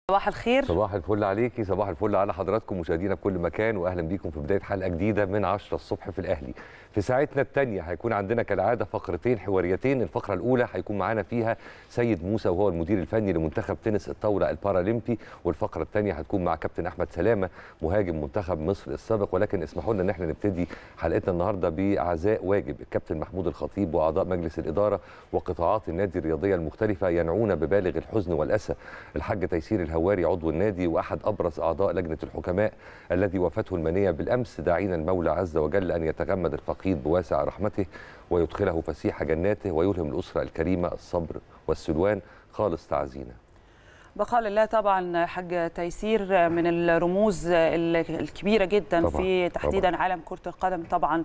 صباح الخير صباح الفل عليكي صباح الفل على حضراتكم مشاهدينا في كل مكان واهلا بيكم في بدايه حلقه جديده من 10 الصبح في الاهلي في ساعتنا الثانيه هيكون عندنا كالعاده فقرتين حواريتين الفقره الاولى هيكون معانا فيها سيد موسى وهو المدير الفني لمنتخب تنس الطاوله البارالمبي والفقره الثانيه هتكون مع كابتن احمد سلامه مهاجم منتخب مصر السابق ولكن اسمحوا لنا ان احنا نبتدي حلقتنا النهارده بعزاء واجب الكابتن محمود الخطيب واعضاء مجلس الاداره وقطاعات النادي الرياضيه المختلفه ينعون ببالغ الحزن والاسى الحاج تيسير الهواري عضو النادي واحد ابرز اعضاء لجنه الحكماء الذي وفاته المنيه بالامس داعين المولى عز وجل ان يتغمد الفقيد بواسع رحمته ويدخله فسيح جناته ويلهم الاسره الكريمه الصبر والسلوان خالص تعزينا بقاء لله طبعا حاج تيسير من الرموز الكبيره جدا طبعاً، في تحديدا طبعاً. عالم كره القدم طبعا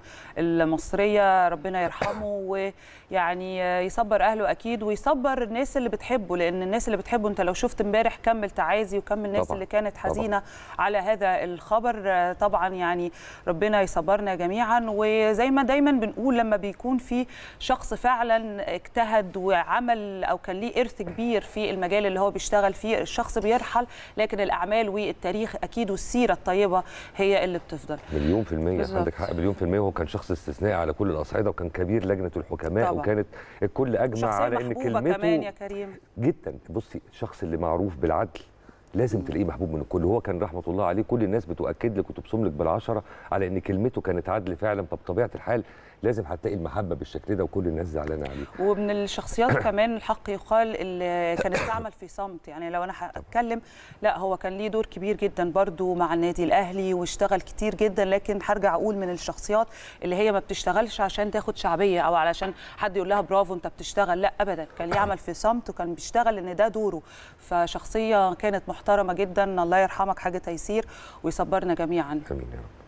المصريه ربنا يرحمه ويعني يصبر اهله اكيد ويصبر الناس اللي بتحبه لان الناس اللي بتحبه انت لو شفت امبارح كم التعازي وكم الناس طبعاً، اللي كانت طبعاً. حزينه على هذا الخبر طبعا يعني ربنا يصبرنا جميعا وزي ما دايما بنقول لما بيكون في شخص فعلا اجتهد وعمل او كان ليه ارث كبير في المجال اللي هو بيشتغل فيه الشخص بيرحل لكن الاعمال والتاريخ اكيد والسيره الطيبه هي اللي بتفضل مليون في المية بالظبط. عندك حق مليون في المية وهو كان شخص استثنائي على كل الأصعدة وكان كبير لجنة الحكماء طبعاً. وكانت الكل أجمع شخصيه على إن محبوبه كلمته كمان يا كريم جدا بصي الشخص اللي معروف بالعدل لازم تلاقيه محبوب من الكل هو كان رحمه الله عليه كل الناس بتؤكد لك وتبصم لك بالعشره على ان كلمته كانت عدل فعلا فبطبيعه الحال لازم هتلاقي المحبه بالشكل ده وكل الناس زعلانه عليه ومن الشخصيات كمان الحق يقال اللي كانت تعمل في صمت يعني لو انا هتكلم لا هو كان ليه دور كبير جدا برضو مع النادي الاهلي واشتغل كتير جدا لكن هرجع اقول من الشخصيات اللي هي ما بتشتغلش عشان تاخد شعبيه او علشان حد يقول لها برافو انت بتشتغل لا ابدا كان يعمل في صمت وكان بيشتغل ان ده دوره فشخصيه كانت محترمه جدا الله يرحمك حاجه تيسير ويصبرنا جميعا امين يا رب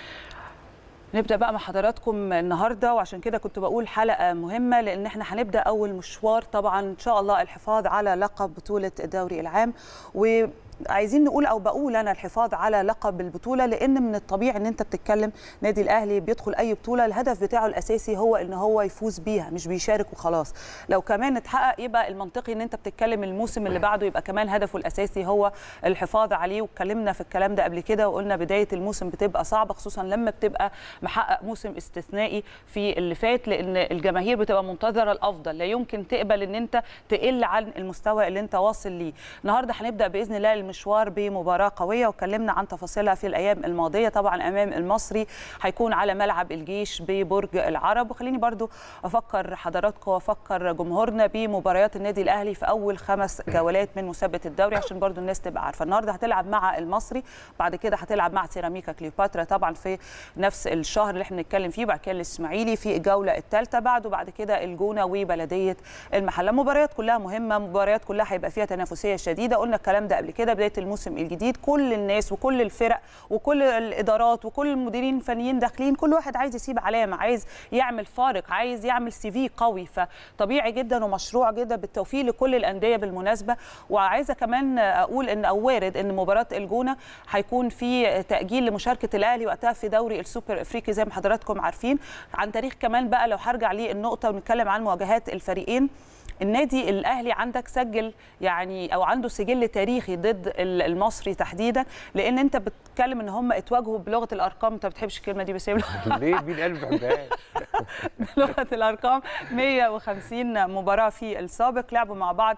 نبدا بقى مع حضراتكم النهارده وعشان كده كنت بقول حلقه مهمه لان احنا هنبدا اول مشوار طبعا ان شاء الله الحفاظ على لقب بطوله الدوري العام و عايزين نقول او بقول انا الحفاظ على لقب البطوله لان من الطبيعي ان انت بتتكلم نادي الاهلي بيدخل اي بطوله الهدف بتاعه الاساسي هو ان هو يفوز بيها مش بيشارك وخلاص لو كمان اتحقق يبقى المنطقي ان انت بتتكلم الموسم اللي بعده يبقى كمان هدفه الاساسي هو الحفاظ عليه واتكلمنا في الكلام ده قبل كده وقلنا بدايه الموسم بتبقى صعبه خصوصا لما بتبقى محقق موسم استثنائي في اللي فات لان الجماهير بتبقى منتظره الافضل لا يمكن تقبل ان انت تقل عن المستوى اللي انت واصل ليه النهارده هنبدا باذن الله المشوار بمباراه قويه واتكلمنا عن تفاصيلها في الايام الماضيه طبعا امام المصري هيكون على ملعب الجيش ببرج العرب وخليني برضو افكر حضراتكم وافكر جمهورنا بمباريات النادي الاهلي في اول خمس جولات من مسابقه الدوري عشان برضو الناس تبقى عارفه النهارده هتلعب مع المصري بعد كده هتلعب مع سيراميكا كليوباترا طبعا في نفس الشهر اللي احنا بنتكلم فيه بعد كده الاسماعيلي في الجوله الثالثه بعده بعد كده الجونه وبلديه المحله مباريات كلها مهمه مباريات كلها هيبقى فيها تنافسيه شديده قلنا الكلام ده قبل كده بدايه الموسم الجديد كل الناس وكل الفرق وكل الادارات وكل المديرين الفنيين داخلين كل واحد عايز يسيب علامه عايز يعمل فارق عايز يعمل سي في قوي فطبيعي جدا ومشروع جدا بالتوفيق لكل الانديه بالمناسبه وعايزه كمان اقول ان او وارد ان مباراه الجونه هيكون في تاجيل لمشاركه الاهلي وقتها في دوري السوبر الافريقي زي ما حضراتكم عارفين عن تاريخ كمان بقى لو هرجع للنقطه ونتكلم عن مواجهات الفريقين النادي الاهلي عندك سجل يعني او عنده سجل تاريخي ضد المصري تحديدا لان انت بتتكلم ان هم اتواجهوا بلغه الارقام انت ما بتحبش الكلمه دي بس هي ليه مين قال ما بحبهاش بلغه الارقام 150 مباراه في السابق لعبوا مع بعض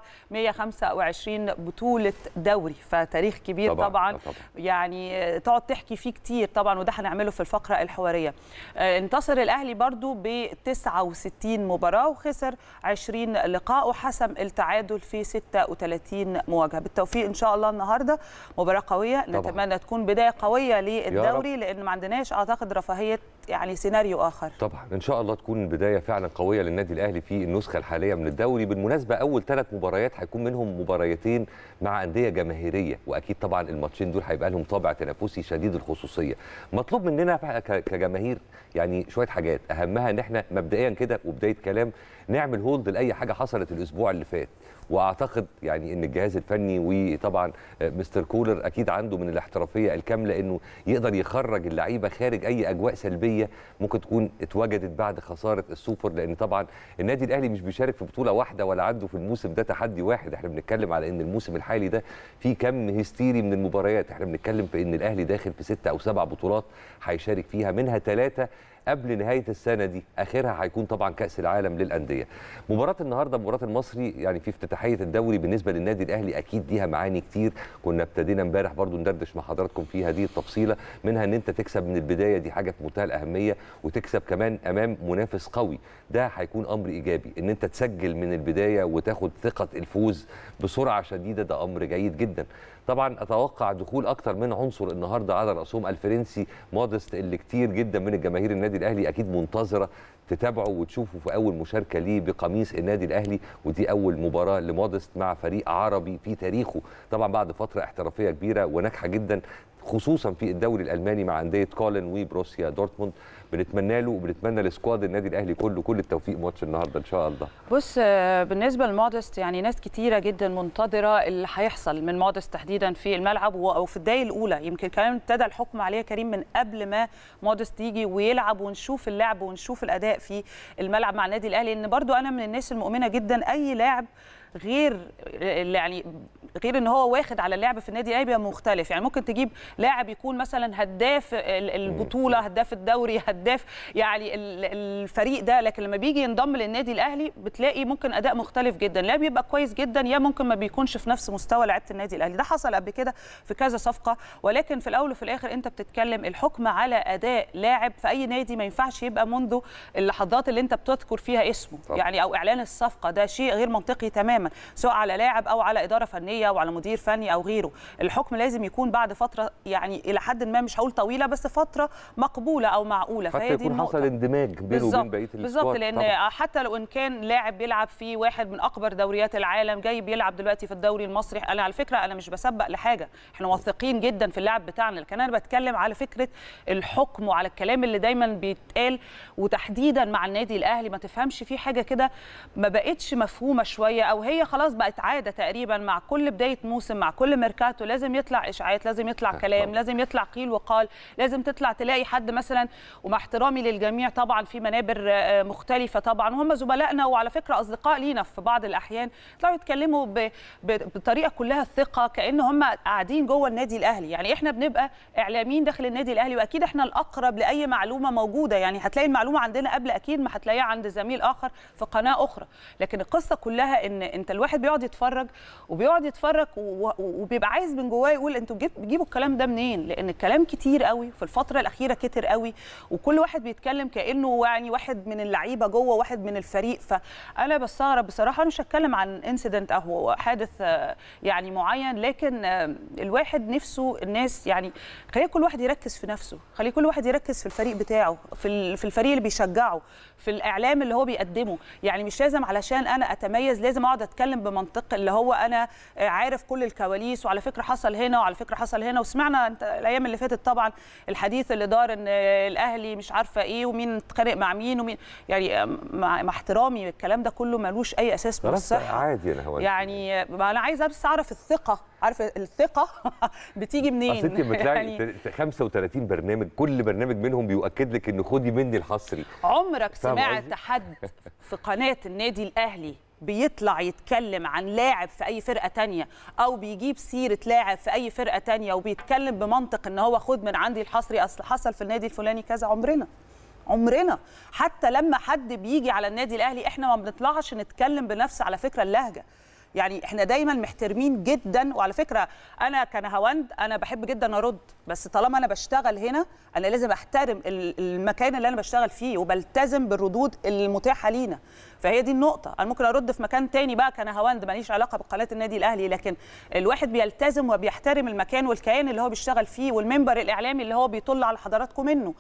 125 بطوله دوري فتاريخ كبير طبعاً، طبعا, طبعا طبعاً. يعني تقعد تحكي فيه كتير طبعا وده هنعمله في الفقره الحواريه آه، انتصر الاهلي برضو ب 69 مباراه وخسر 20 لقاء وحسم التعادل في 36 مواجهه بالتوفيق ان شاء الله النهارده مباراه قويه طبعاً. نتمنى تكون بدايه قويه رب. للدوري لان ما عندناش اعتقد رفاهيه يعني سيناريو اخر طبعا ان شاء الله تكون بدايه فعلا قويه للنادي الاهلي في النسخه الحاليه من الدوري بالمناسبه اول ثلاث مباريات هيكون منهم مباريتين مع انديه جماهيريه واكيد طبعا الماتشين دول هيبقى لهم طابع تنافسي شديد الخصوصيه مطلوب مننا بقى ك- كجماهير يعني شويه حاجات اهمها ان احنا مبدئيا كده وبدايه كلام نعمل هولد لاي حاجه حصلت الاسبوع اللي فات واعتقد يعني ان الجهاز الفني وطبعا مستر كولر اكيد عنده من الاحترافيه الكامله انه يقدر يخرج اللعيبه خارج اي اجواء سلبيه ممكن تكون اتوجدت بعد خساره السوبر لان طبعا النادي الاهلي مش بيشارك في بطوله واحده ولا عنده في الموسم ده تحدي واحد احنا بنتكلم على ان الموسم الحالي ده في كم هستيري من المباريات احنا بنتكلم في ان الاهلي داخل في ستة او سبع بطولات هيشارك فيها منها ثلاثه قبل نهايه السنه دي اخرها هيكون طبعا كاس العالم للانديه مباراه النهارده مباراه المصري يعني في افتتاحيه الدوري بالنسبه للنادي الاهلي اكيد ليها معاني كتير كنا ابتدينا امبارح برضو ندردش مع حضراتكم في هذه التفصيله منها ان انت تكسب من البدايه دي حاجه في منتهى الاهميه وتكسب كمان امام منافس قوي ده هيكون امر ايجابي ان انت تسجل من البدايه وتاخد ثقه الفوز بسرعه شديده ده امر جيد جدا طبعا اتوقع دخول اكتر من عنصر النهارده على راسهم الفرنسي مودست اللي كتير جدا من الجماهير النادي الاهلي اكيد منتظره تتابعه وتشوفه في اول مشاركه ليه بقميص النادي الاهلي ودي اول مباراه لمودست مع فريق عربي في تاريخه طبعا بعد فتره احترافيه كبيره وناجحه جدا خصوصا في الدوري الالماني مع انديه كولن وبروسيا دورتموند بنتمنى له وبنتمنى لسكواد النادي الاهلي كله كل التوفيق ماتش النهارده ان شاء الله بص بالنسبه لمودست يعني ناس كتيره جدا منتظره اللي هيحصل من مودست تحديدا في الملعب او في الدقايق الاولى يمكن كمان ابتدى الحكم عليه كريم من قبل ما مودست يجي ويلعب ونشوف اللعب ونشوف الاداء في الملعب مع النادي الاهلي ان برضو انا من الناس المؤمنه جدا اي لاعب غير يعني غير ان هو واخد على اللعب في النادي الاهلي مختلف يعني ممكن تجيب لاعب يكون مثلا هداف البطوله هداف الدوري هداف يعني الفريق ده لكن لما بيجي ينضم للنادي الاهلي بتلاقي ممكن اداء مختلف جدا لا بيبقى كويس جدا يا ممكن ما بيكونش في نفس مستوى لعيبه النادي الاهلي ده حصل قبل كده في كذا صفقه ولكن في الاول وفي الاخر انت بتتكلم الحكم على اداء لاعب في اي نادي ما ينفعش يبقى منذ اللحظات اللي انت بتذكر فيها اسمه طبعا. يعني او اعلان الصفقه ده شيء غير منطقي تماما سواء على لاعب او على اداره فنيه او على مدير فني او غيره الحكم لازم يكون بعد فتره يعني الى حد ما مش هقول طويله بس فتره مقبوله او معقوله حتى فهي دي يكون حصل النقطه اندماج بينه وبين بقيه بالظبط لان طبعاً. حتى لو ان كان لاعب بيلعب في واحد من اكبر دوريات العالم جاي بيلعب دلوقتي في الدوري المصري انا على فكره انا مش بسبق لحاجه احنا واثقين جدا في اللاعب بتاعنا لكن انا بتكلم على فكره الحكم وعلى الكلام اللي دايما بيتقال وتحديدا مع النادي الاهلي ما تفهمش في حاجه كده ما بقتش مفهومه شويه او هي خلاص بقت عاده تقريبا مع كل بدايه موسم مع كل ميركاتو لازم يطلع اشاعات لازم يطلع كلام لازم يطلع قيل وقال لازم تطلع تلاقي حد مثلا ومع احترامي للجميع طبعا في منابر آه، مختلفه طبعا وهم زملائنا وعلى فكره اصدقاء لينا في بعض الاحيان يطلعوا يتكلموا ب- ب- بطريقه كلها ثقه كان هم قاعدين جوه النادي الاهلي يعني احنا بنبقى اعلاميين داخل النادي الاهلي واكيد احنا الاقرب لاي معلومه موجوده يعني هتلاقي المعلومه عندنا قبل اكيد ما هتلاقيها عند زميل اخر في قناه اخرى لكن القصه كلها ان انت الواحد بيقعد يتفرج وبيقعد يتفرج و- و- وبيبقى عايز من جواه يقول انتوا بتجيب- بتجيبوا الكلام ده منين لان الكلام كتير قوي في الفتره الاخيره كتر قوي وكل واحد بيتكلم كانه يعني واحد من اللعيبه جوه واحد من الفريق فانا بستغرب بصراحه أنا مش هتكلم عن انسيدنت او حادث آه، يعني معين لكن آه، الواحد نفسه الناس يعني خلي كل واحد يركز في نفسه خلي كل واحد يركز في الفريق بتاعه في ال- في الفريق اللي بيشجعه في الاعلام اللي هو بيقدمه يعني مش لازم علشان انا اتميز لازم اقعد اتكلم بمنطق اللي هو انا آه، عارف كل الكواليس وعلى فكره حصل هنا وعلى فكره حصل هنا وسمعنا انت الايام اللي فاتت طبعا الحديث اللي دار ان آه، الاهلي مش عارفه ايه ومين اتخانق مع مين ومين يعني آه، مع, مع احترامي الكلام ده كله ملوش اي اساس من خلاص الصحه عادي انا هو يعني ما انا عايزه بس اعرف الثقه عارف الثقه بتيجي منين اصل انت بتلاقي يعني 35 برنامج كل برنامج منهم بيؤكد لك ان خدي مني الحصري عمرك فاهم سمعت قصدي؟ حد في قناه النادي الاهلي بيطلع يتكلم عن لاعب في اي فرقه تانية او بيجيب سيره لاعب في اي فرقه تانية وبيتكلم بمنطق ان هو خد من عندي الحصري اصل حصل في النادي الفلاني كذا عمرنا عمرنا حتى لما حد بيجي على النادي الاهلي احنا ما بنطلعش نتكلم بنفس على فكره اللهجه يعني احنا دايما محترمين جدا وعلى فكره انا كنهاوند انا بحب جدا ارد بس طالما انا بشتغل هنا انا لازم احترم ال- المكان اللي انا بشتغل فيه وبلتزم بالردود المتاحه لينا فهي دي النقطه انا ممكن ارد في مكان تاني بقى كنهاوند ماليش علاقه بقناه النادي الاهلي لكن الواحد بيلتزم وبيحترم المكان والكيان اللي هو بيشتغل فيه والمنبر الاعلامي اللي هو بيطل على حضراتكم منه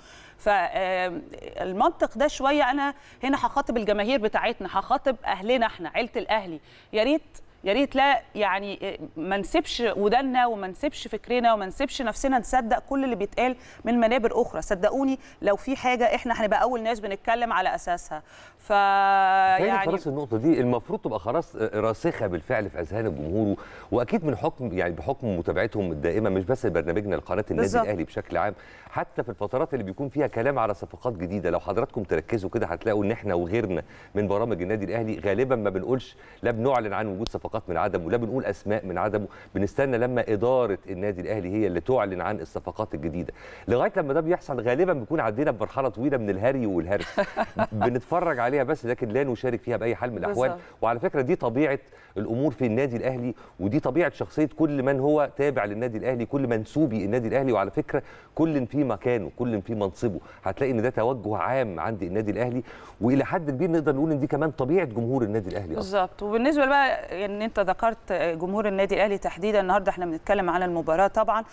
فالمنطق ده شويه انا هنا هخاطب الجماهير بتاعتنا هخاطب اهلنا احنا عيله الاهلي يا ريت يا ريت لا يعني ما نسيبش ودنا وما نسيبش فكرنا وما نسيبش نفسنا نصدق كل اللي بيتقال من منابر اخرى صدقوني لو في حاجه احنا هنبقى اول ناس بنتكلم على اساسها ف يعني يعني خلاص النقطة دي المفروض تبقى خلاص راسخة بالفعل في أذهان الجمهور وأكيد من حكم يعني بحكم متابعتهم الدائمة مش بس برنامجنا لقناة النادي بالظبط. الأهلي بشكل عام حتى في الفترات اللي بيكون فيها كلام على صفقات جديدة لو حضراتكم تركزوا كده هتلاقوا إن إحنا وغيرنا من برامج النادي الأهلي غالبا ما بنقولش لا بنعلن عن وجود صفقات من عدمه لا بنقول أسماء من عدمه بنستنى لما إدارة النادي الأهلي هي اللي تعلن عن الصفقات الجديدة لغاية لما ده بيحصل غالبا بيكون عدينا بمرحلة طويلة من الهري والهرس بنتفرج عليها بس لكن لا نشارك فيها بأي حال من الأحوال بالظبط. وعلى فكره دي طبيعه الامور في النادي الاهلي ودي طبيعه شخصيه كل من هو تابع للنادي الاهلي كل منسوبي النادي الاهلي وعلى فكره كل في مكانه كل في منصبه هتلاقي ان ده توجه عام عند النادي الاهلي والى حد كبير نقدر نقول ان دي كمان طبيعه جمهور النادي الاهلي اصلا بالظبط وبالنسبه بقى ان انت ذكرت جمهور النادي الاهلي تحديدا النهارده احنا بنتكلم عن المباراه طبعا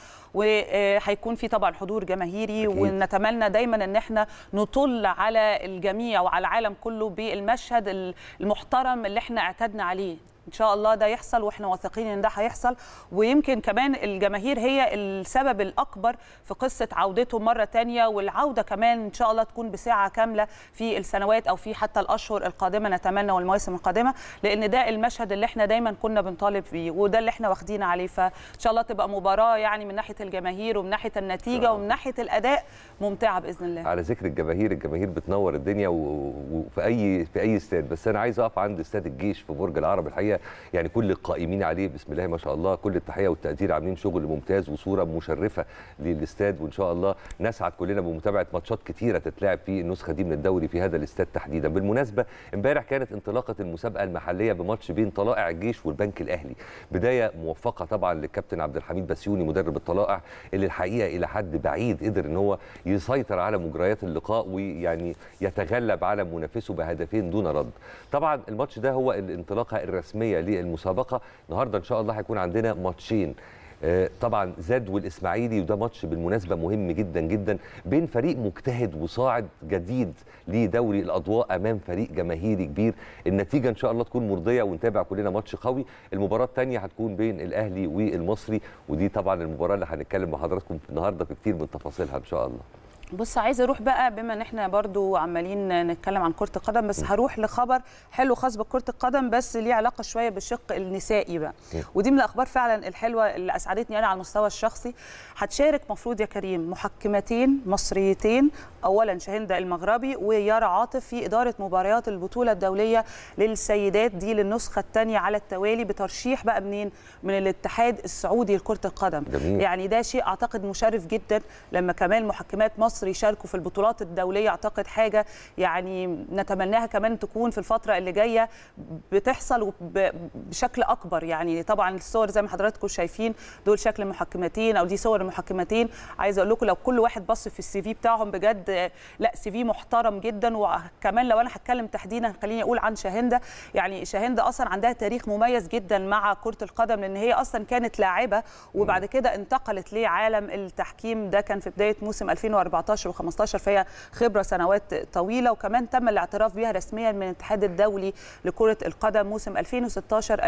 وهيكون في طبعا حضور جماهيري أكيد. ونتمنى دايما ان احنا نطل على الجميع وعلى العالم كله بالمشهد المحترم اللي احنا اعتدنا عليه ان شاء الله ده يحصل واحنا واثقين ان ده هيحصل ويمكن كمان الجماهير هي السبب الاكبر في قصه عودته مره تانية والعوده كمان ان شاء الله تكون بساعه كامله في السنوات او في حتى الاشهر القادمه نتمنى والمواسم القادمه لان ده المشهد اللي احنا دايما كنا بنطالب بيه وده اللي احنا واخدين عليه فان شاء الله تبقى مباراه يعني من ناحيه الجماهير ومن ناحيه النتيجه ومن ناحيه الاداء ممتعه باذن الله على ذكر الجماهير الجماهير بتنور الدنيا و- وفي اي في اي استاد بس انا عايز اقف عند استاد الجيش في برج العرب الحقيقه يعني كل القائمين عليه بسم الله ما شاء الله كل التحيه والتقدير عاملين شغل ممتاز وصوره مشرفه للاستاد وان شاء الله نسعد كلنا بمتابعه ماتشات كتيره تتلعب في النسخه دي من الدوري في هذا الاستاد تحديدا بالمناسبه امبارح كانت انطلاقه المسابقه المحليه بماتش بين طلائع الجيش والبنك الاهلي بدايه موفقه طبعا للكابتن عبد الحميد بسيوني مدرب الطلائع اللي الحقيقه الى حد بعيد قدر ان هو يسيطر على مجريات اللقاء ويعني يتغلب على منافسه بهدفين دون رد طبعا الماتش ده هو الانطلاقه الرسميه للمسابقه النهارده ان شاء الله هيكون عندنا ماتشين آه، طبعا زاد والاسماعيلي وده ماتش بالمناسبه مهم جدا جدا بين فريق مجتهد وصاعد جديد لدوري الاضواء امام فريق جماهيري كبير النتيجه ان شاء الله تكون مرضيه ونتابع كلنا ماتش قوي المباراه الثانيه هتكون بين الاهلي والمصري ودي طبعا المباراه اللي هنتكلم مع حضراتكم النهارده في كتير من تفاصيلها ان شاء الله بص عايزه اروح بقى بما ان احنا برضو عمالين نتكلم عن كره القدم بس هروح لخبر حلو خاص بكره القدم بس ليه علاقه شويه بالشق النسائي بقى م. ودي من الاخبار فعلا الحلوه اللي اسعدتني انا على المستوى الشخصي هتشارك مفروض يا كريم محكمتين مصريتين اولا شاهنده المغربي ويارا عاطف في اداره مباريات البطوله الدوليه للسيدات دي للنسخه الثانيه على التوالي بترشيح بقى منين من الاتحاد السعودي لكره القدم جميل. يعني ده شيء اعتقد مشرف جدا لما كمان محكمات مصر يشاركوا في البطولات الدوليه اعتقد حاجه يعني نتمناها كمان تكون في الفتره اللي جايه بتحصل وب- بشكل اكبر يعني طبعا الصور زي ما حضراتكم شايفين دول شكل المحكمتين او دي صور المحكمتين عايزه اقول لكم لو كل واحد بص في السي في بتاعهم بجد آه، لا سي في محترم جدا وكمان لو انا هتكلم تحديدا خليني اقول عن شاهنده يعني شاهنده اصلا عندها تاريخ مميز جدا مع كره القدم لان هي اصلا كانت لاعبه وبعد كده انتقلت لعالم التحكيم ده كان في بدايه موسم 2014 و15 فهي خبره سنوات طويله وكمان تم الاعتراف بها رسميا من الاتحاد الدولي لكره القدم موسم 2016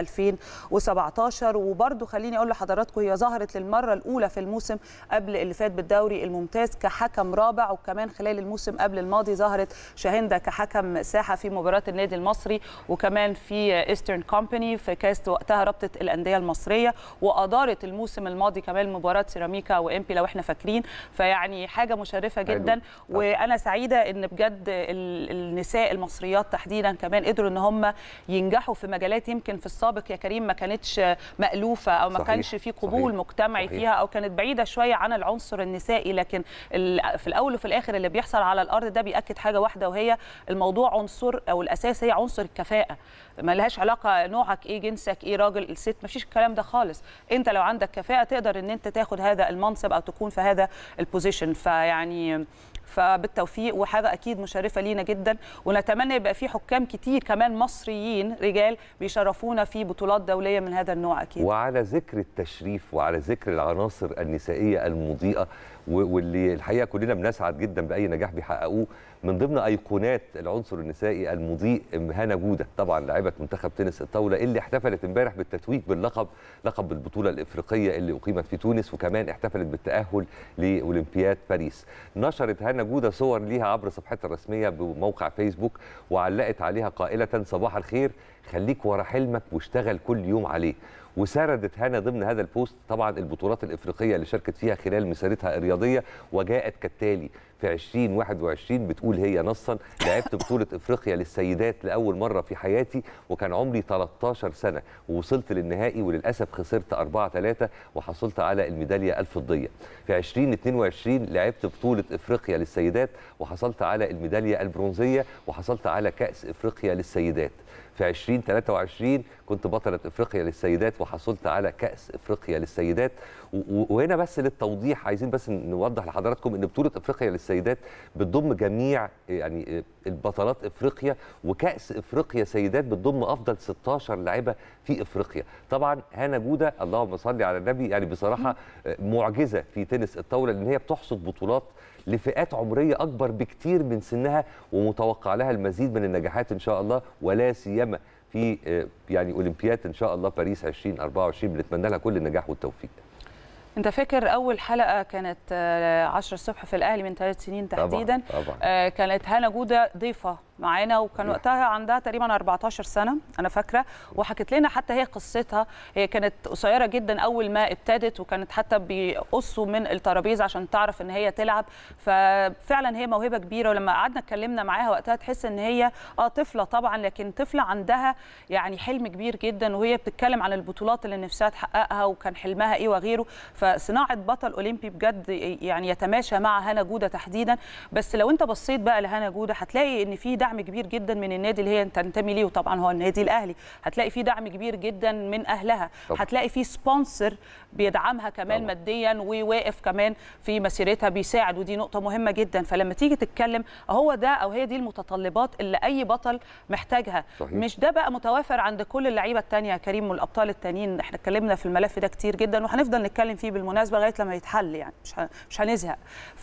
2017 وبرده خليني اقول لحضراتكم هي ظهرت للمره الاولى في الموسم قبل اللي فات بالدوري الممتاز كحكم رابع وكمان خلال الموسم قبل الماضي ظهرت شاهنده كحكم ساحه في مباراه النادي المصري وكمان في ايسترن كومباني في كاس وقتها رابطه الانديه المصريه وادارت الموسم الماضي كمان مباراه سيراميكا وامبي لو احنا فاكرين فيعني حاجه مشرفه حلو. جدا طب. وانا سعيده ان بجد ال- النساء المصريات تحديدا كمان قدروا ان هم ينجحوا في مجالات يمكن في السابق يا كريم ما كانتش مالوفه او ما صحيح. كانش في قبول صحيح. مجتمعي صحيح. فيها او كانت بعيده شويه عن العنصر النسائي لكن ال- في الاول وفي الاخر اللي بيحصل على الارض ده بياكد حاجه واحده وهي الموضوع عنصر او الاساس هي عنصر الكفاءه ما لهاش علاقه نوعك ايه جنسك ايه راجل الست ما فيش الكلام ده خالص انت لو عندك كفاءه تقدر ان انت تاخد هذا المنصب او تكون في هذا البوزيشن فيعني فبالتوفيق وحاجه اكيد مشرفه لينا جدا ونتمنى يبقى في حكام كتير كمان مصريين رجال بيشرفونا في بطولات دوليه من هذا النوع اكيد وعلى ذكر التشريف وعلى ذكر العناصر النسائيه المضيئه واللي الحقيقه كلنا بنسعد جدا باي نجاح بيحققوه من ضمن ايقونات العنصر النسائي المضيء هنا جوده طبعا لاعبه منتخب تنس الطاوله اللي احتفلت امبارح بالتتويج باللقب لقب البطوله الافريقيه اللي اقيمت في تونس وكمان احتفلت بالتاهل لاولمبياد باريس نشرت هنا جوده صور ليها عبر صفحتها الرسميه بموقع فيسبوك وعلقت عليها قائله صباح الخير خليك ورا حلمك واشتغل كل يوم عليه وسردت هنا ضمن هذا البوست طبعا البطولات الافريقيه اللي شاركت فيها خلال مسيرتها الرياضيه وجاءت كالتالي في 2021 بتقول هي نصا لعبت بطوله افريقيا للسيدات لاول مره في حياتي وكان عمري 13 سنه ووصلت للنهائي وللاسف خسرت 4 3 وحصلت على الميداليه الفضيه في 2022 لعبت بطوله افريقيا للسيدات وحصلت على الميداليه البرونزيه وحصلت على كاس افريقيا للسيدات في 2023 كنت بطلة افريقيا للسيدات وحصلت على كأس افريقيا للسيدات وهنا بس للتوضيح عايزين بس نوضح لحضراتكم ان بطولة افريقيا للسيدات بتضم جميع يعني البطلات افريقيا وكأس افريقيا سيدات بتضم افضل 16 لاعبة في افريقيا طبعا هنا جودة اللهم صل على النبي يعني بصراحة معجزة في تنس الطاولة لان هي بتحصد بطولات لفئات عمريه اكبر بكتير من سنها ومتوقع لها المزيد من النجاحات ان شاء الله ولا سيما في يعني اولمبياد ان شاء الله باريس 2024 بنتمنى لها كل النجاح والتوفيق. انت فاكر اول حلقه كانت 10 الصبح في الاهلي من ثلاث سنين تحديدا طبعا طبعا. كانت هنا جوده ضيفه معانا وكان وقتها عندها تقريبا 14 سنه انا فاكره وحكت لنا حتى هي قصتها هي كانت قصيره جدا اول ما ابتدت وكانت حتى بيقصوا من الترابيزه عشان تعرف ان هي تلعب ففعلا هي موهبه كبيره ولما قعدنا اتكلمنا معاها وقتها تحس ان هي اه طفله طبعا لكن طفله عندها يعني حلم كبير جدا وهي بتتكلم عن البطولات اللي نفسها تحققها وكان حلمها ايه وغيره فصناعه بطل اولمبي بجد يعني يتماشى مع هنا جوده تحديدا بس لو انت بصيت بقى لهنا جوده هتلاقي ان في دعم كبير جدا من النادي اللي هي تنتمي ليه وطبعا هو النادي الاهلي هتلاقي في دعم كبير جدا من اهلها طبعا. هتلاقي في سبونسر بيدعمها كمان طبعا. ماديا وواقف كمان في مسيرتها بيساعد ودي نقطه مهمه جدا فلما تيجي تتكلم هو ده او هي دي المتطلبات اللي اي بطل محتاجها صحيح. مش ده بقى متوافر عند كل اللعيبه الثانيه يا كريم والابطال التانيين احنا اتكلمنا في الملف ده كتير جدا وهنفضل نتكلم فيه بالمناسبه لغايه لما يتحل يعني مش ه- مش هنزهق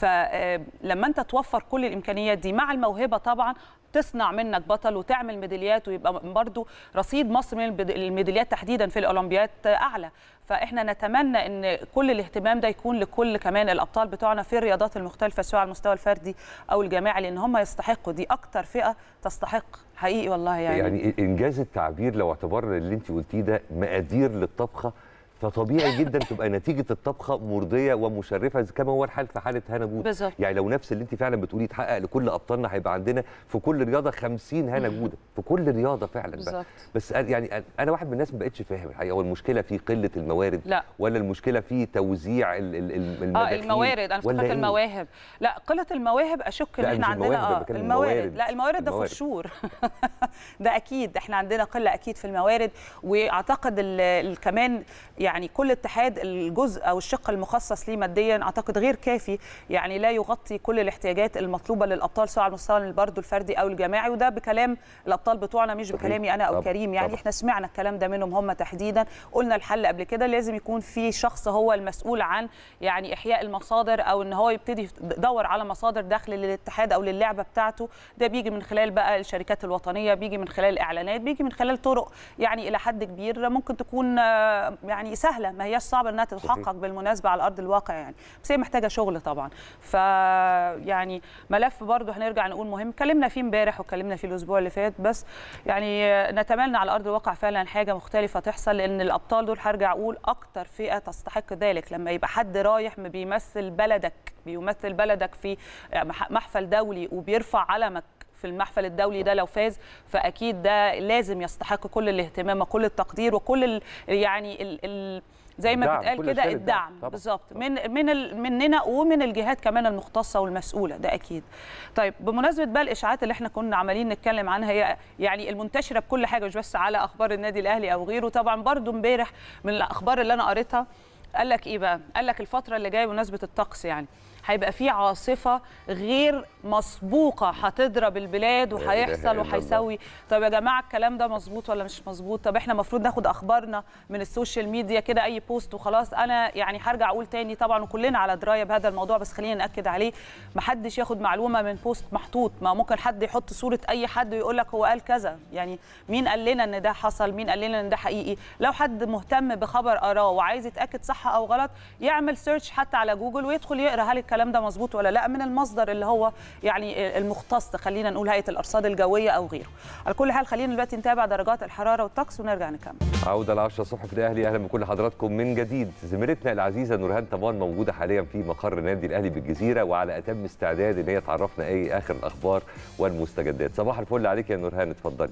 فلما انت توفر كل الامكانيات دي مع الموهبه طبعا تصنع منك بطل وتعمل ميداليات ويبقى برضو رصيد مصر من البد- الميداليات تحديدا في الاولمبياد اعلى فاحنا نتمنى ان كل الاهتمام ده يكون لكل كمان الابطال بتوعنا في الرياضات المختلفه سواء على المستوى الفردي او الجماعي لان هم يستحقوا دي اكتر فئه تستحق حقيقي والله يعني, يعني انجاز التعبير لو اعتبرنا اللي انت قلتيه ده مقادير للطبخه فطبيعي جدا تبقى نتيجه الطبخه مرضيه ومشرفه زي كما هو الحال في حاله هنا جوده بالظبط. يعني لو نفس اللي انت فعلا بتقوليه يتحقق لكل ابطالنا هيبقى عندنا في كل رياضه 50 هنا جوده في كل رياضه فعلا بقى. بالظبط. بس أنا- يعني أنا- انا واحد من الناس ما بقتش فاهم الحقيقه هو المشكله في قله الموارد لا. ولا المشكله في توزيع ال- ال- ال- اه المداخيل الموارد انا ولا افتكرت إيه؟ المواهب لا قله المواهب اشك ان لا، احنا مش عندنا المواهب، أنا اه بتكلم الموارد الموارد. لا الموارد ده الموارد. فشور ده اكيد احنا عندنا قله اكيد في الموارد واعتقد ال- ال- كمان يعني كل اتحاد الجزء او الشق المخصص ليه ماديا اعتقد غير كافي يعني لا يغطي كل الاحتياجات المطلوبه للابطال سواء على المستوى برضه الفردي او الجماعي وده بكلام الابطال بتوعنا مش صحيح. بكلامي انا او طبعاً، كريم يعني طبعاً. احنا سمعنا الكلام ده منهم هم تحديدا قلنا الحل قبل كده لازم يكون في شخص هو المسؤول عن يعني احياء المصادر او ان هو يبتدي يدور على مصادر دخل للاتحاد او للعبه بتاعته ده بيجي من خلال بقى الشركات الوطنيه بيجي من خلال الاعلانات بيجي من خلال طرق يعني الى حد كبير ممكن تكون آه، يعني سهله ما هياش صعبه انها تتحقق بالمناسبه على ارض الواقع يعني بس هي محتاجه شغل طبعا ف يعني ملف برضه هنرجع نقول مهم اتكلمنا فيه امبارح واتكلمنا فيه الاسبوع اللي فات بس يعني نتمنى على ارض الواقع فعلا حاجه مختلفه تحصل لان الابطال دول هرجع اقول اكتر فئه تستحق ذلك لما يبقى حد رايح بيمثل بلدك بيمثل بلدك في مح- محفل دولي وبيرفع علمك في المحفل الدولي ده لو فاز فاكيد ده لازم يستحق كل الاهتمام وكل التقدير وكل ال يعني ال ال زي ما الدعم، بيتقال كل كده أشكال الدعم. الدعم طبعاً، بالظبط طبعاً. من من ال- مننا ومن الجهات كمان المختصه والمسؤوله ده اكيد طيب بمناسبه بقى الاشاعات اللي احنا كنا عمالين نتكلم عنها هي يعني المنتشره بكل حاجه مش بس على اخبار النادي الاهلي او غيره طبعا برضو امبارح من الاخبار اللي انا قريتها قال لك ايه بقى قال لك الفتره اللي جايه بمناسبه الطقس يعني هيبقى في عاصفه غير مسبوقه هتضرب البلاد إله وهيحصل إلا الله. وهيسوي طب يا جماعه الكلام ده مظبوط ولا مش مظبوط طب احنا المفروض ناخد اخبارنا من السوشيال ميديا كده اي بوست وخلاص انا يعني هرجع اقول تاني طبعا وكلنا على درايه بهذا الموضوع بس خلينا ناكد عليه ما حدش ياخد معلومه من بوست محطوط ما ممكن حد يحط صوره اي حد ويقول لك هو قال كذا يعني مين قال لنا ان ده حصل مين قال لنا ان ده حقيقي لو حد مهتم بخبر قراه وعايز يتاكد صح او غلط يعمل سيرش حتى على جوجل ويدخل يقرا هل الكلام ده مظبوط ولا لا من المصدر اللي هو يعني المختص خلينا نقول هيئه الارصاد الجويه او غيره على كل حال خلينا دلوقتي نتابع درجات الحراره والطقس ونرجع نكمل عودة ل 10 الصبح في الأهلي أهلا بكل حضراتكم من جديد زميلتنا العزيزة نورهان طبعا موجودة حاليا في مقر النادي الأهلي بالجزيرة وعلى أتم استعداد إن هي تعرفنا أي آخر الأخبار والمستجدات صباح الفل عليك يا نورهان اتفضلي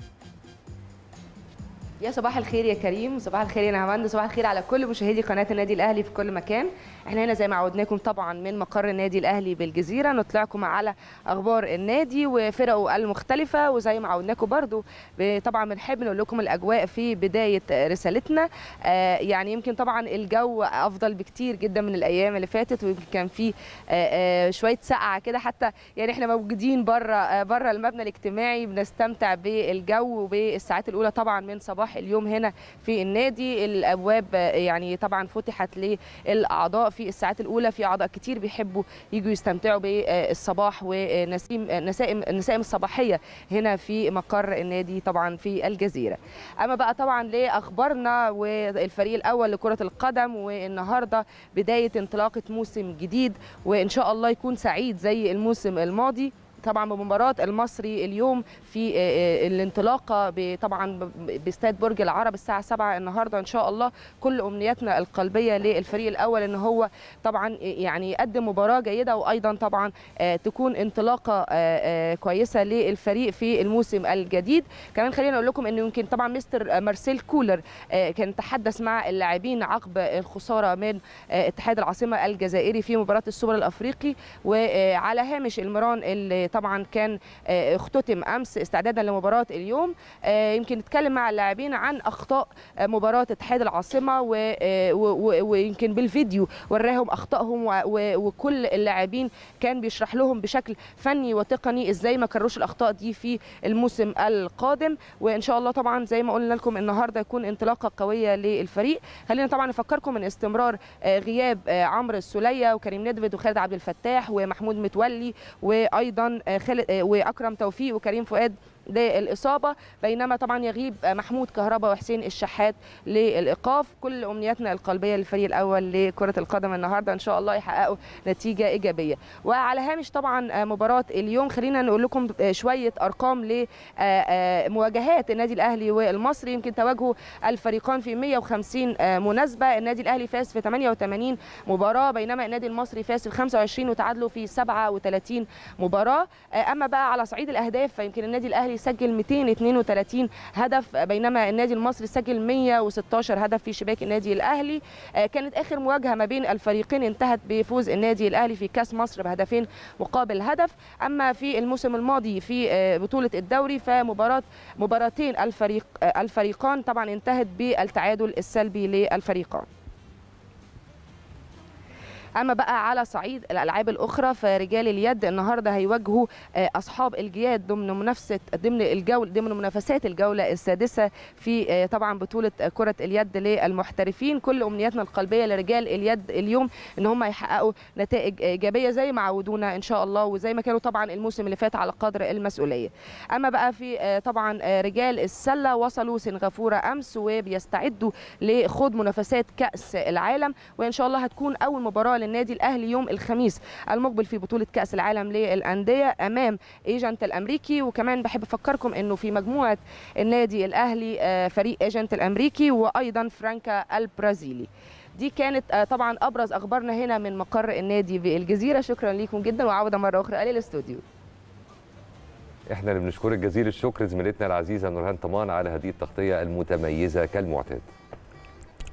يا صباح الخير يا كريم صباح الخير يا نهاوند صباح الخير على كل مشاهدي قناه النادي الاهلي في كل مكان احنا هنا زي ما عودناكم طبعا من مقر النادي الاهلي بالجزيره نطلعكم على اخبار النادي وفرقه المختلفه وزي ما عودناكم برضو ب- طبعا بنحب نقول لكم الاجواء في بدايه رسالتنا آه يعني يمكن طبعا الجو افضل بكتير جدا من الايام اللي فاتت ويمكن كان في آه آه شويه سقعه كده حتى يعني احنا موجودين بره آه بره المبنى الاجتماعي بنستمتع بالجو وبالساعات الاولى طبعا من صباح اليوم هنا في النادي الابواب آه، يعني طبعا فتحت للاعضاء في الساعات الاولى في اعضاء كتير بيحبوا يجوا يستمتعوا بالصباح ونسيم نسائم النسائم الصباحيه هنا في مقر النادي طبعا في الجزيره اما بقى طبعا لاخبارنا والفريق الاول لكره القدم والنهارده بدايه انطلاقه موسم جديد وان شاء الله يكون سعيد زي الموسم الماضي طبعا بمباراه المصري اليوم في آه، آه، الانطلاقه ب- طبعا ب- باستاد برج العرب الساعه 7 النهارده ان شاء الله كل امنياتنا القلبيه للفريق الاول ان هو طبعا يعني يقدم مباراه جيده وايضا طبعا آه، تكون انطلاقه آه، آه، كويسه للفريق في الموسم الجديد كمان خلينا اقول لكم انه يمكن طبعا مستر مارسيل كولر آه، كان تحدث مع اللاعبين عقب الخساره من آه، اتحاد العاصمه الجزائري في مباراه السوبر الافريقي وعلى هامش المران اللي طبعا كان آه، اختتم امس استعدادا لمباراه اليوم آه، يمكن نتكلم مع اللاعبين عن اخطاء آه، مباراه اتحاد العاصمه و- آه، و- و- ويمكن بالفيديو وراهم اخطائهم و- و- وكل اللاعبين كان بيشرح لهم بشكل فني وتقني ازاي ما كرروش الاخطاء دي في الموسم القادم وان شاء الله طبعا زي ما قلنا لكم النهارده يكون انطلاقه قويه للفريق خلينا طبعا نفكركم من استمرار آه، غياب آه، عمرو السوليه وكريم ندفد وخالد عبد الفتاح ومحمود متولي وايضا آه، خالد آه، واكرم توفيق وكريم فؤاد للاصابه بينما طبعا يغيب آه، محمود كهربا وحسين الشحات للايقاف كل امنياتنا القلبيه للفريق الاول لكره القدم النهارده ان شاء الله يحققوا نتيجه ايجابيه وعلى هامش طبعا آه، مباراه اليوم خلينا نقول لكم آه، شويه ارقام لمواجهات النادي الاهلي والمصري يمكن تواجهوا الفريقان في 150 آه، مناسبه النادي الاهلي فاز في 88 مباراه بينما النادي المصري فاز في 25 وتعادلوا في 37 مباراه آه، اما بقى على صعيد الاهداف فيمكن النادي الاهلي سجل 232 هدف بينما النادي المصري سجل 116 هدف في شباك النادي الاهلي آه، كانت اخر مواجهه ما بين الفريقين انتهت بفوز النادي الاهلي في كاس مصر بهدفين مقابل هدف اما في الموسم الماضي في آه، بطوله الدوري فمباراه مباراتين الفريق آه، الفريقان طبعا انتهت بالتعادل السلبي للفريقان اما بقى على صعيد الالعاب الاخرى فرجال اليد النهارده هيواجهوا آه، اصحاب الجياد ضمن منافسه ضمن الجول ضمن منافسات الجوله السادسه في آه، طبعا بطوله كره اليد للمحترفين كل امنياتنا القلبيه لرجال اليد اليوم ان هم يحققوا نتائج ايجابيه زي ما عودونا ان شاء الله وزي ما كانوا طبعا الموسم اللي فات على قدر المسؤوليه اما بقى في آه، طبعا آه، رجال السله وصلوا سنغافوره امس وبيستعدوا لخوض منافسات كاس العالم وان شاء الله هتكون اول مباراه للنادي الاهلي يوم الخميس المقبل في بطوله كاس العالم للانديه امام ايجنت الامريكي وكمان بحب افكركم انه في مجموعه النادي الاهلي آه، فريق ايجنت الامريكي وايضا فرانكا البرازيلي دي كانت آه، طبعا ابرز اخبارنا هنا من مقر النادي بالجزيره شكرا لكم جدا وعوده مره اخرى الى الاستوديو احنا اللي بنشكرك جزيل الشكر زميلتنا العزيزه نورهان طمان على هذه التغطيه المتميزه كالمعتاد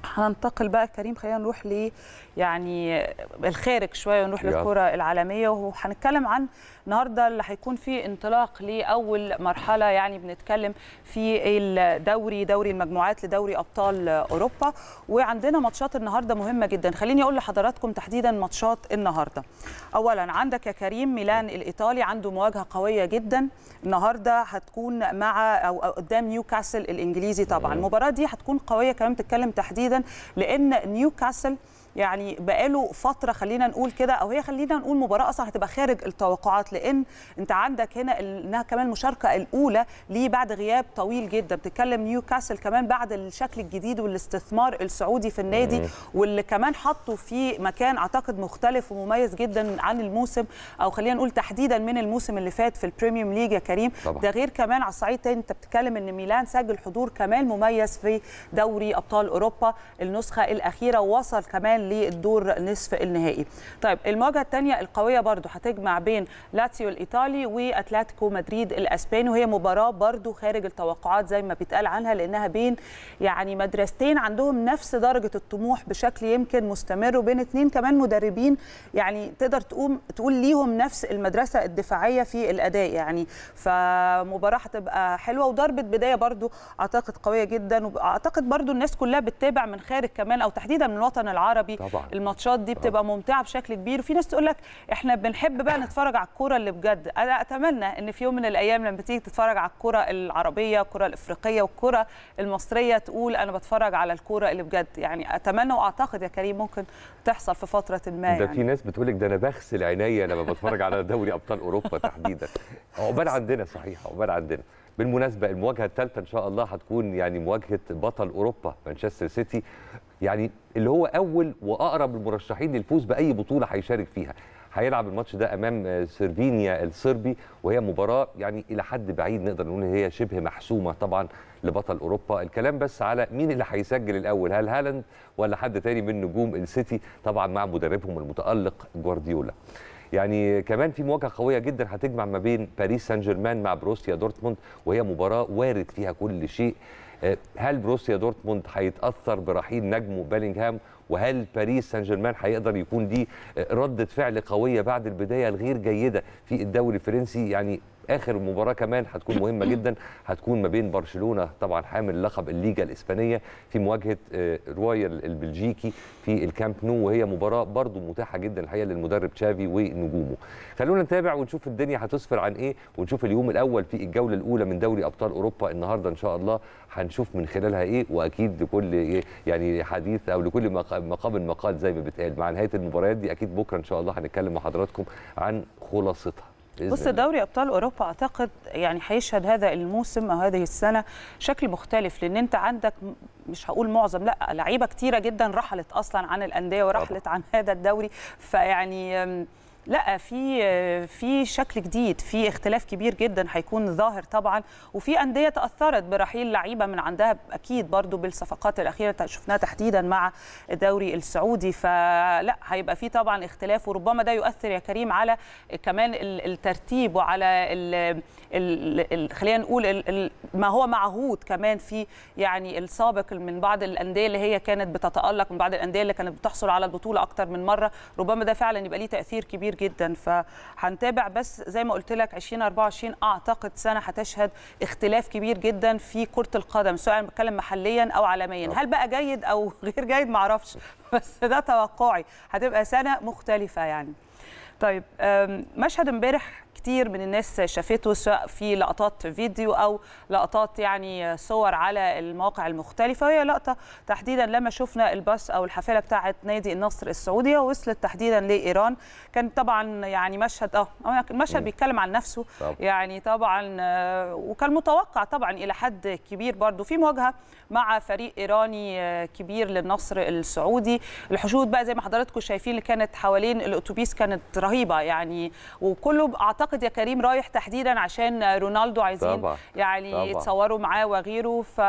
هننتقل بقى كريم خلينا نروح ل يعني الخارج شويه ونروح يلا. للكره العالميه وهنتكلم عن النهارده اللي هيكون فيه انطلاق لاول مرحله يعني بنتكلم في الدوري دوري المجموعات لدوري ابطال اوروبا وعندنا ماتشات النهارده مهمه جدا خليني اقول لحضراتكم تحديدا ماتشات النهارده اولا عندك يا كريم ميلان الايطالي عنده مواجهه قويه جدا النهارده هتكون مع او أو قدام نيوكاسل الانجليزي طبعا المباراه دي هتكون قويه كمان بتتكلم تحديدا لان نيوكاسل يعني بقاله فتره خلينا نقول كده او هي خلينا نقول مباراه اصلا هتبقى خارج التوقعات لان انت عندك هنا ال- انها كمان المشاركه الاولى ليه بعد غياب طويل جدا بتتكلم نيوكاسل كمان بعد الشكل الجديد والاستثمار السعودي في النادي واللي كمان حطه في مكان اعتقد مختلف ومميز جدا عن الموسم او خلينا نقول تحديدا من الموسم اللي فات في البريميوم ليج يا كريم طبعا. ده غير كمان على الصعيد تاني انت بتتكلم ان ميلان سجل حضور كمان مميز في دوري ابطال اوروبا النسخه الاخيره ووصل كمان للدور نصف النهائي طيب المواجهه الثانيه القويه برضو هتجمع بين لاتسيو الايطالي واتلتيكو مدريد الاسباني وهي مباراه برضو خارج التوقعات زي ما بيتقال عنها لانها بين يعني مدرستين عندهم نفس درجه الطموح بشكل يمكن مستمر وبين اثنين كمان مدربين يعني تقدر تقوم تقول ليهم نفس المدرسه الدفاعيه في الاداء يعني فمباراه هتبقى حلوه وضربه بدايه برضو اعتقد قويه جدا واعتقد برضو الناس كلها بتتابع من خارج كمان او تحديدا من الوطن العربي طبعا. الماتشات دي بتبقى ممتعه بشكل كبير وفي ناس تقول لك احنا بنحب بقى نتفرج على الكوره اللي بجد انا اتمنى ان في يوم من الايام لما تيجي تتفرج على الكوره العربيه الكوره الافريقيه والكوره المصريه تقول انا بتفرج على الكوره اللي بجد يعني اتمنى واعتقد يا كريم ممكن تحصل في فتره ما ده يعني. في ناس بتقول لك ده انا بغسل عينيا لما بتفرج على دوري ابطال اوروبا تحديدا عقبال عندنا صحيح عقبال عندنا بالمناسبه المواجهه الثالثه ان شاء الله هتكون يعني مواجهه بطل اوروبا مانشستر سيتي يعني اللي هو اول واقرب المرشحين للفوز باي بطوله هيشارك فيها هيلعب الماتش ده امام آه، سيرفينيا الصربي وهي مباراه يعني الى حد بعيد نقدر نقول ان هي شبه محسومه طبعا لبطل اوروبا الكلام بس على مين اللي هيسجل الاول هل هالاند ولا حد تاني من نجوم السيتي طبعا مع مدربهم المتالق جوارديولا يعني كمان في مواجهه قويه جدا هتجمع ما بين باريس سان جيرمان مع بروسيا دورتموند وهي مباراه وارد فيها كل شيء آه، هل بروسيا دورتموند هيتاثر برحيل نجمه بيلينغهام وهل باريس سان جيرمان هيقدر يكون دي آه، ردة فعل قوية بعد البداية الغير جيدة في الدوري الفرنسي يعني اخر مباراه كمان هتكون مهمه جدا هتكون ما بين برشلونه طبعا حامل لقب الليجا الاسبانيه في مواجهه آه، رويال البلجيكي في الكامب نو وهي مباراه برضو متاحه جدا الحقيقه للمدرب تشافي ونجومه خلونا نتابع ونشوف الدنيا هتسفر عن ايه ونشوف اليوم الاول في الجوله الاولى من دوري ابطال اوروبا النهارده ان شاء الله هنشوف من خلالها ايه واكيد لكل إيه يعني حديث او لكل مق- مقام مقال زي ما بيتقال مع نهايه المباريات دي اكيد بكره ان شاء الله هنتكلم مع حضراتكم عن خلاصتها بإذن بص الله. دوري ابطال اوروبا اعتقد يعني هيشهد هذا الموسم او هذه السنه شكل مختلف لان انت عندك م- مش هقول معظم لا لعيبه كتيره جدا رحلت اصلا عن الانديه ورحلت عن هذا الدوري فيعني أم، لا في في شكل جديد في اختلاف كبير جدا هيكون ظاهر طبعا وفي انديه تاثرت برحيل لعيبه من عندها اكيد برضو بالصفقات الاخيره شفناها تحديدا مع الدوري السعودي فلا هيبقى في طبعا اختلاف وربما ده يؤثر يا كريم على كمان ال- الترتيب وعلى ال ال ال خلينا نقول ال ال ما هو معهود كمان في يعني السابق من بعض الانديه اللي هي كانت بتتالق من بعض الانديه اللي كانت بتحصل على البطوله اكتر من مره ربما ده فعلا يبقى ليه تاثير كبير جدا فهنتابع بس زي ما قلت لك 2024 اعتقد سنه هتشهد اختلاف كبير جدا في كره القدم سواء بتكلم محليا او عالميا هل بقى جيد او غير جيد معرفش بس ده توقعي هتبقى سنه مختلفه يعني طيب أم، مشهد امبارح كتير من الناس شافته سواء في لقطات فيديو او لقطات يعني صور على المواقع المختلفه وهي لقطه تحديدا لما شفنا الباص او الحافله بتاعه نادي النصر السعوديه وصلت تحديدا لايران كان طبعا يعني مشهد اه آه، المشهد بيتكلم عن نفسه طبعا. يعني طبعا آه، وكان متوقع طبعا الى حد كبير برضو في مواجهه مع فريق ايراني آه، كبير للنصر السعودي الحشود بقى زي ما حضراتكم شايفين اللي كانت حوالين الاتوبيس كانت رهيبه يعني وكله اعتقد يا كريم رايح تحديدا عشان رونالدو عايزين طبعا، يعني طبعا. يتصوروا معاه وغيره ف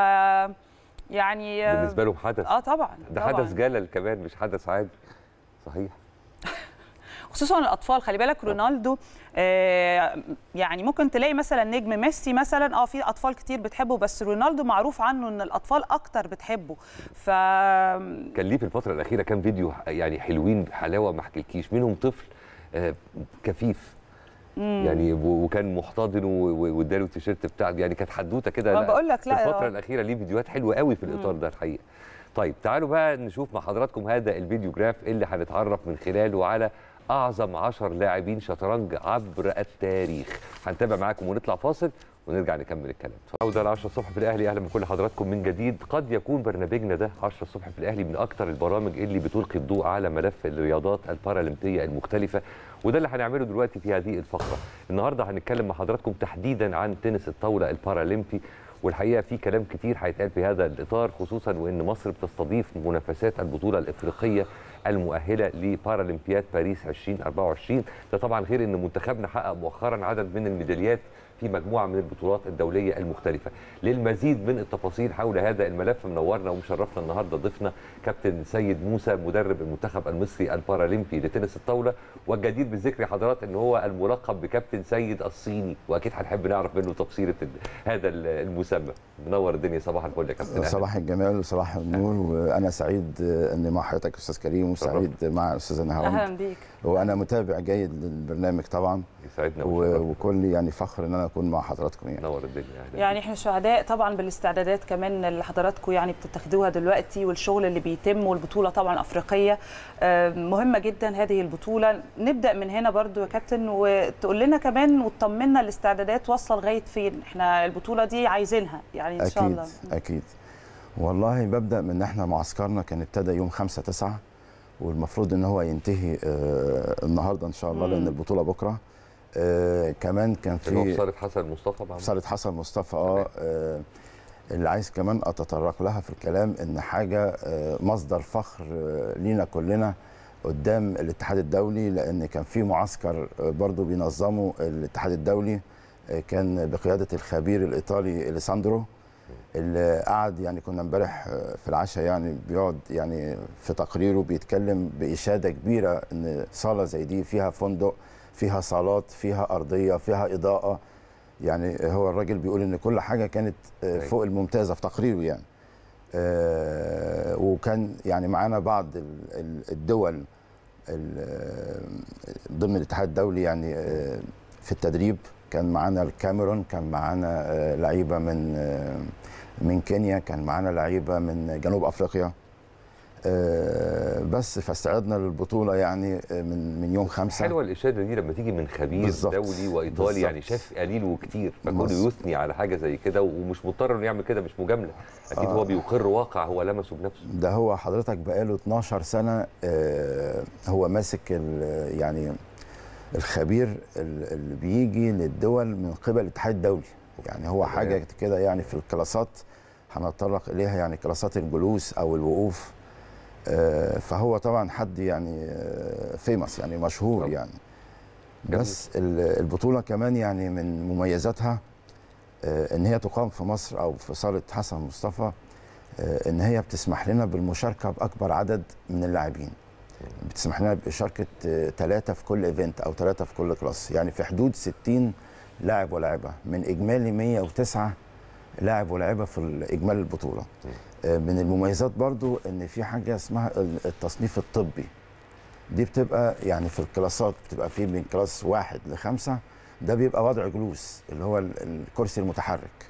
يعني آه، بالنسبه لهم حدث اه طبعا ده طبعاً. حدث جلل كمان مش حدث عادي صحيح خصوصا الاطفال خلي بالك رونالدو آه، يعني ممكن تلاقي مثلا نجم ميسي مثلا اه في اطفال كتير بتحبه بس رونالدو معروف عنه ان الاطفال اكتر بتحبه ف كان ليه في الفتره الاخيره كام فيديو يعني حلوين حلاوه ما احكيلكيش منهم طفل آه، كفيف يعني و- وكان محتضن و- و- واداله التيشيرت بتاع يعني كانت حدوته كده ما لا، بقول لك لا، في الفتره آه. الاخيره ليه فيديوهات حلوه قوي في الاطار ده الحقيقه طيب تعالوا بقى نشوف مع حضراتكم هذا الفيديو جراف اللي هنتعرف من خلاله على اعظم 10 لاعبين شطرنج عبر التاريخ هنتابع معاكم ونطلع فاصل ونرجع نكمل الكلام عودة ل 10 الصبح في الاهلي اهلا بكل حضراتكم من جديد قد يكون برنامجنا ده 10 الصبح في الاهلي من اكتر البرامج اللي بتلقي الضوء على ملف الرياضات البارالمبيه المختلفه وده اللي هنعمله دلوقتي في هذه الفقره النهارده هنتكلم مع حضراتكم تحديدا عن تنس الطاوله البارالمبي والحقيقه في كلام كتير هيتقال في هذا الاطار خصوصا وان مصر بتستضيف منافسات البطوله الافريقيه المؤهله لبارالمبياد باريس 2024 ده طبعا غير ان منتخبنا حقق مؤخرا عدد من الميداليات في مجموعه من البطولات الدوليه المختلفه للمزيد من التفاصيل حول هذا الملف منورنا ومشرفنا النهارده ضيفنا كابتن سيد موسى مدرب المنتخب المصري البارالمبي لتنس الطاوله والجدير بالذكر يا حضرات ان هو الملقب بكابتن سيد الصيني واكيد هنحب نعرف منه تفصيله ال- هذا ال- المسمى منور الدنيا صباح الفل يا كابتن أهلاً. صباح الجمال وصباح النور وانا سعيد ان مع حضرتك استاذ كريم وسعيد مع استاذه نهاوند اهلا بيك وانا متابع جيد للبرنامج طبعا يسعدنا و- ويشرفنا. وكل يعني فخر ان انا اكون مع حضراتكم يعني منور الدنيا أهلاً. يعني احنا سعداء طبعا بالاستعدادات كمان اللي حضراتكم يعني بتتخذوها دلوقتي والشغل اللي بيتم والبطوله طبعا افريقيه آه، مهمه جدا هذه البطوله نبدا من هنا برضو يا كابتن وتقول لنا كمان وتطمنا الاستعدادات واصله لغايه فين احنا البطوله دي عايزينها يعني ان شاء اكيد الله اكيد والله ببدا من ان احنا معسكرنا كان ابتدى يوم 5 9 والمفروض ان هو ينتهي آه النهارده ان شاء الله مم. لان البطوله بكره آه كمان كان اللي هو في في صاله حسن مصطفى مع في صاله حسن مصطفى اه آه، اللي عايز كمان اتطرق لها في الكلام ان حاجه آه، مصدر فخر آه، لينا كلنا قدام الاتحاد الدولي لان كان في معسكر آه، برضو بينظمه الاتحاد الدولي آه، كان بقياده الخبير الايطالي اليساندرو اللي قعد يعني كنا امبارح آه، في العشاء يعني بيقعد يعني في تقريره بيتكلم باشاده كبيره ان صاله زي دي فيها فندق فيها صالات فيها ارضيه فيها اضاءه يعني هو الراجل بيقول ان كل حاجه كانت آه، أيوة. فوق الممتازه في تقريره يعني آه، وكان يعني معانا بعض ال- ال- الدول ال- ضمن الاتحاد الدولي يعني آه، في التدريب كان معانا الكاميرون كان معانا آه، لعيبه من آه، من كينيا كان معانا لعيبه من جنوب افريقيا آه، بس فاستعدنا للبطوله يعني آه، من من يوم خمسة حلوه الاشاده دي لما تيجي من خبير بالظبط. دولي وايطالي بالظبط. يعني شاف قليل وكتير فكونه بالظبط. يثني على حاجه زي كده ومش مضطر انه يعمل كده مش مجامله اكيد آه. هو بيقر واقع هو لمسه بنفسه ده هو حضرتك بقاله 12 سنة آه، هو ماسك ال- يعني الخبير ال- اللي بيجي للدول من قبل الاتحاد الدولي يعني هو تمام. حاجة كده يعني في الكلاسات هنتطرق إليها يعني كلاسات الجلوس أو الوقوف آه، فهو طبعا حد يعني فيمس يعني مشهور طبعا. يعني جميل. بس ال- البطولة كمان يعني من مميزاتها آه، ان هي تقام في مصر او في صالة حسن مصطفى آه، ان هي بتسمح لنا بالمشاركة باكبر عدد من اللاعبين بتسمح لنا باشاركة ثلاثة في كل ايفنت او ثلاثة في كل كلاس يعني في حدود 60 لاعب ولاعبة من اجمالي 109 لاعب ولاعبة في اجمالي البطولة آه، من المميزات برضو ان في حاجة اسمها ال- التصنيف الطبي دي بتبقى يعني في الكلاسات بتبقى في من كلاس واحد لخمسة ده بيبقى وضع جلوس اللي هو ال- الكرسي المتحرك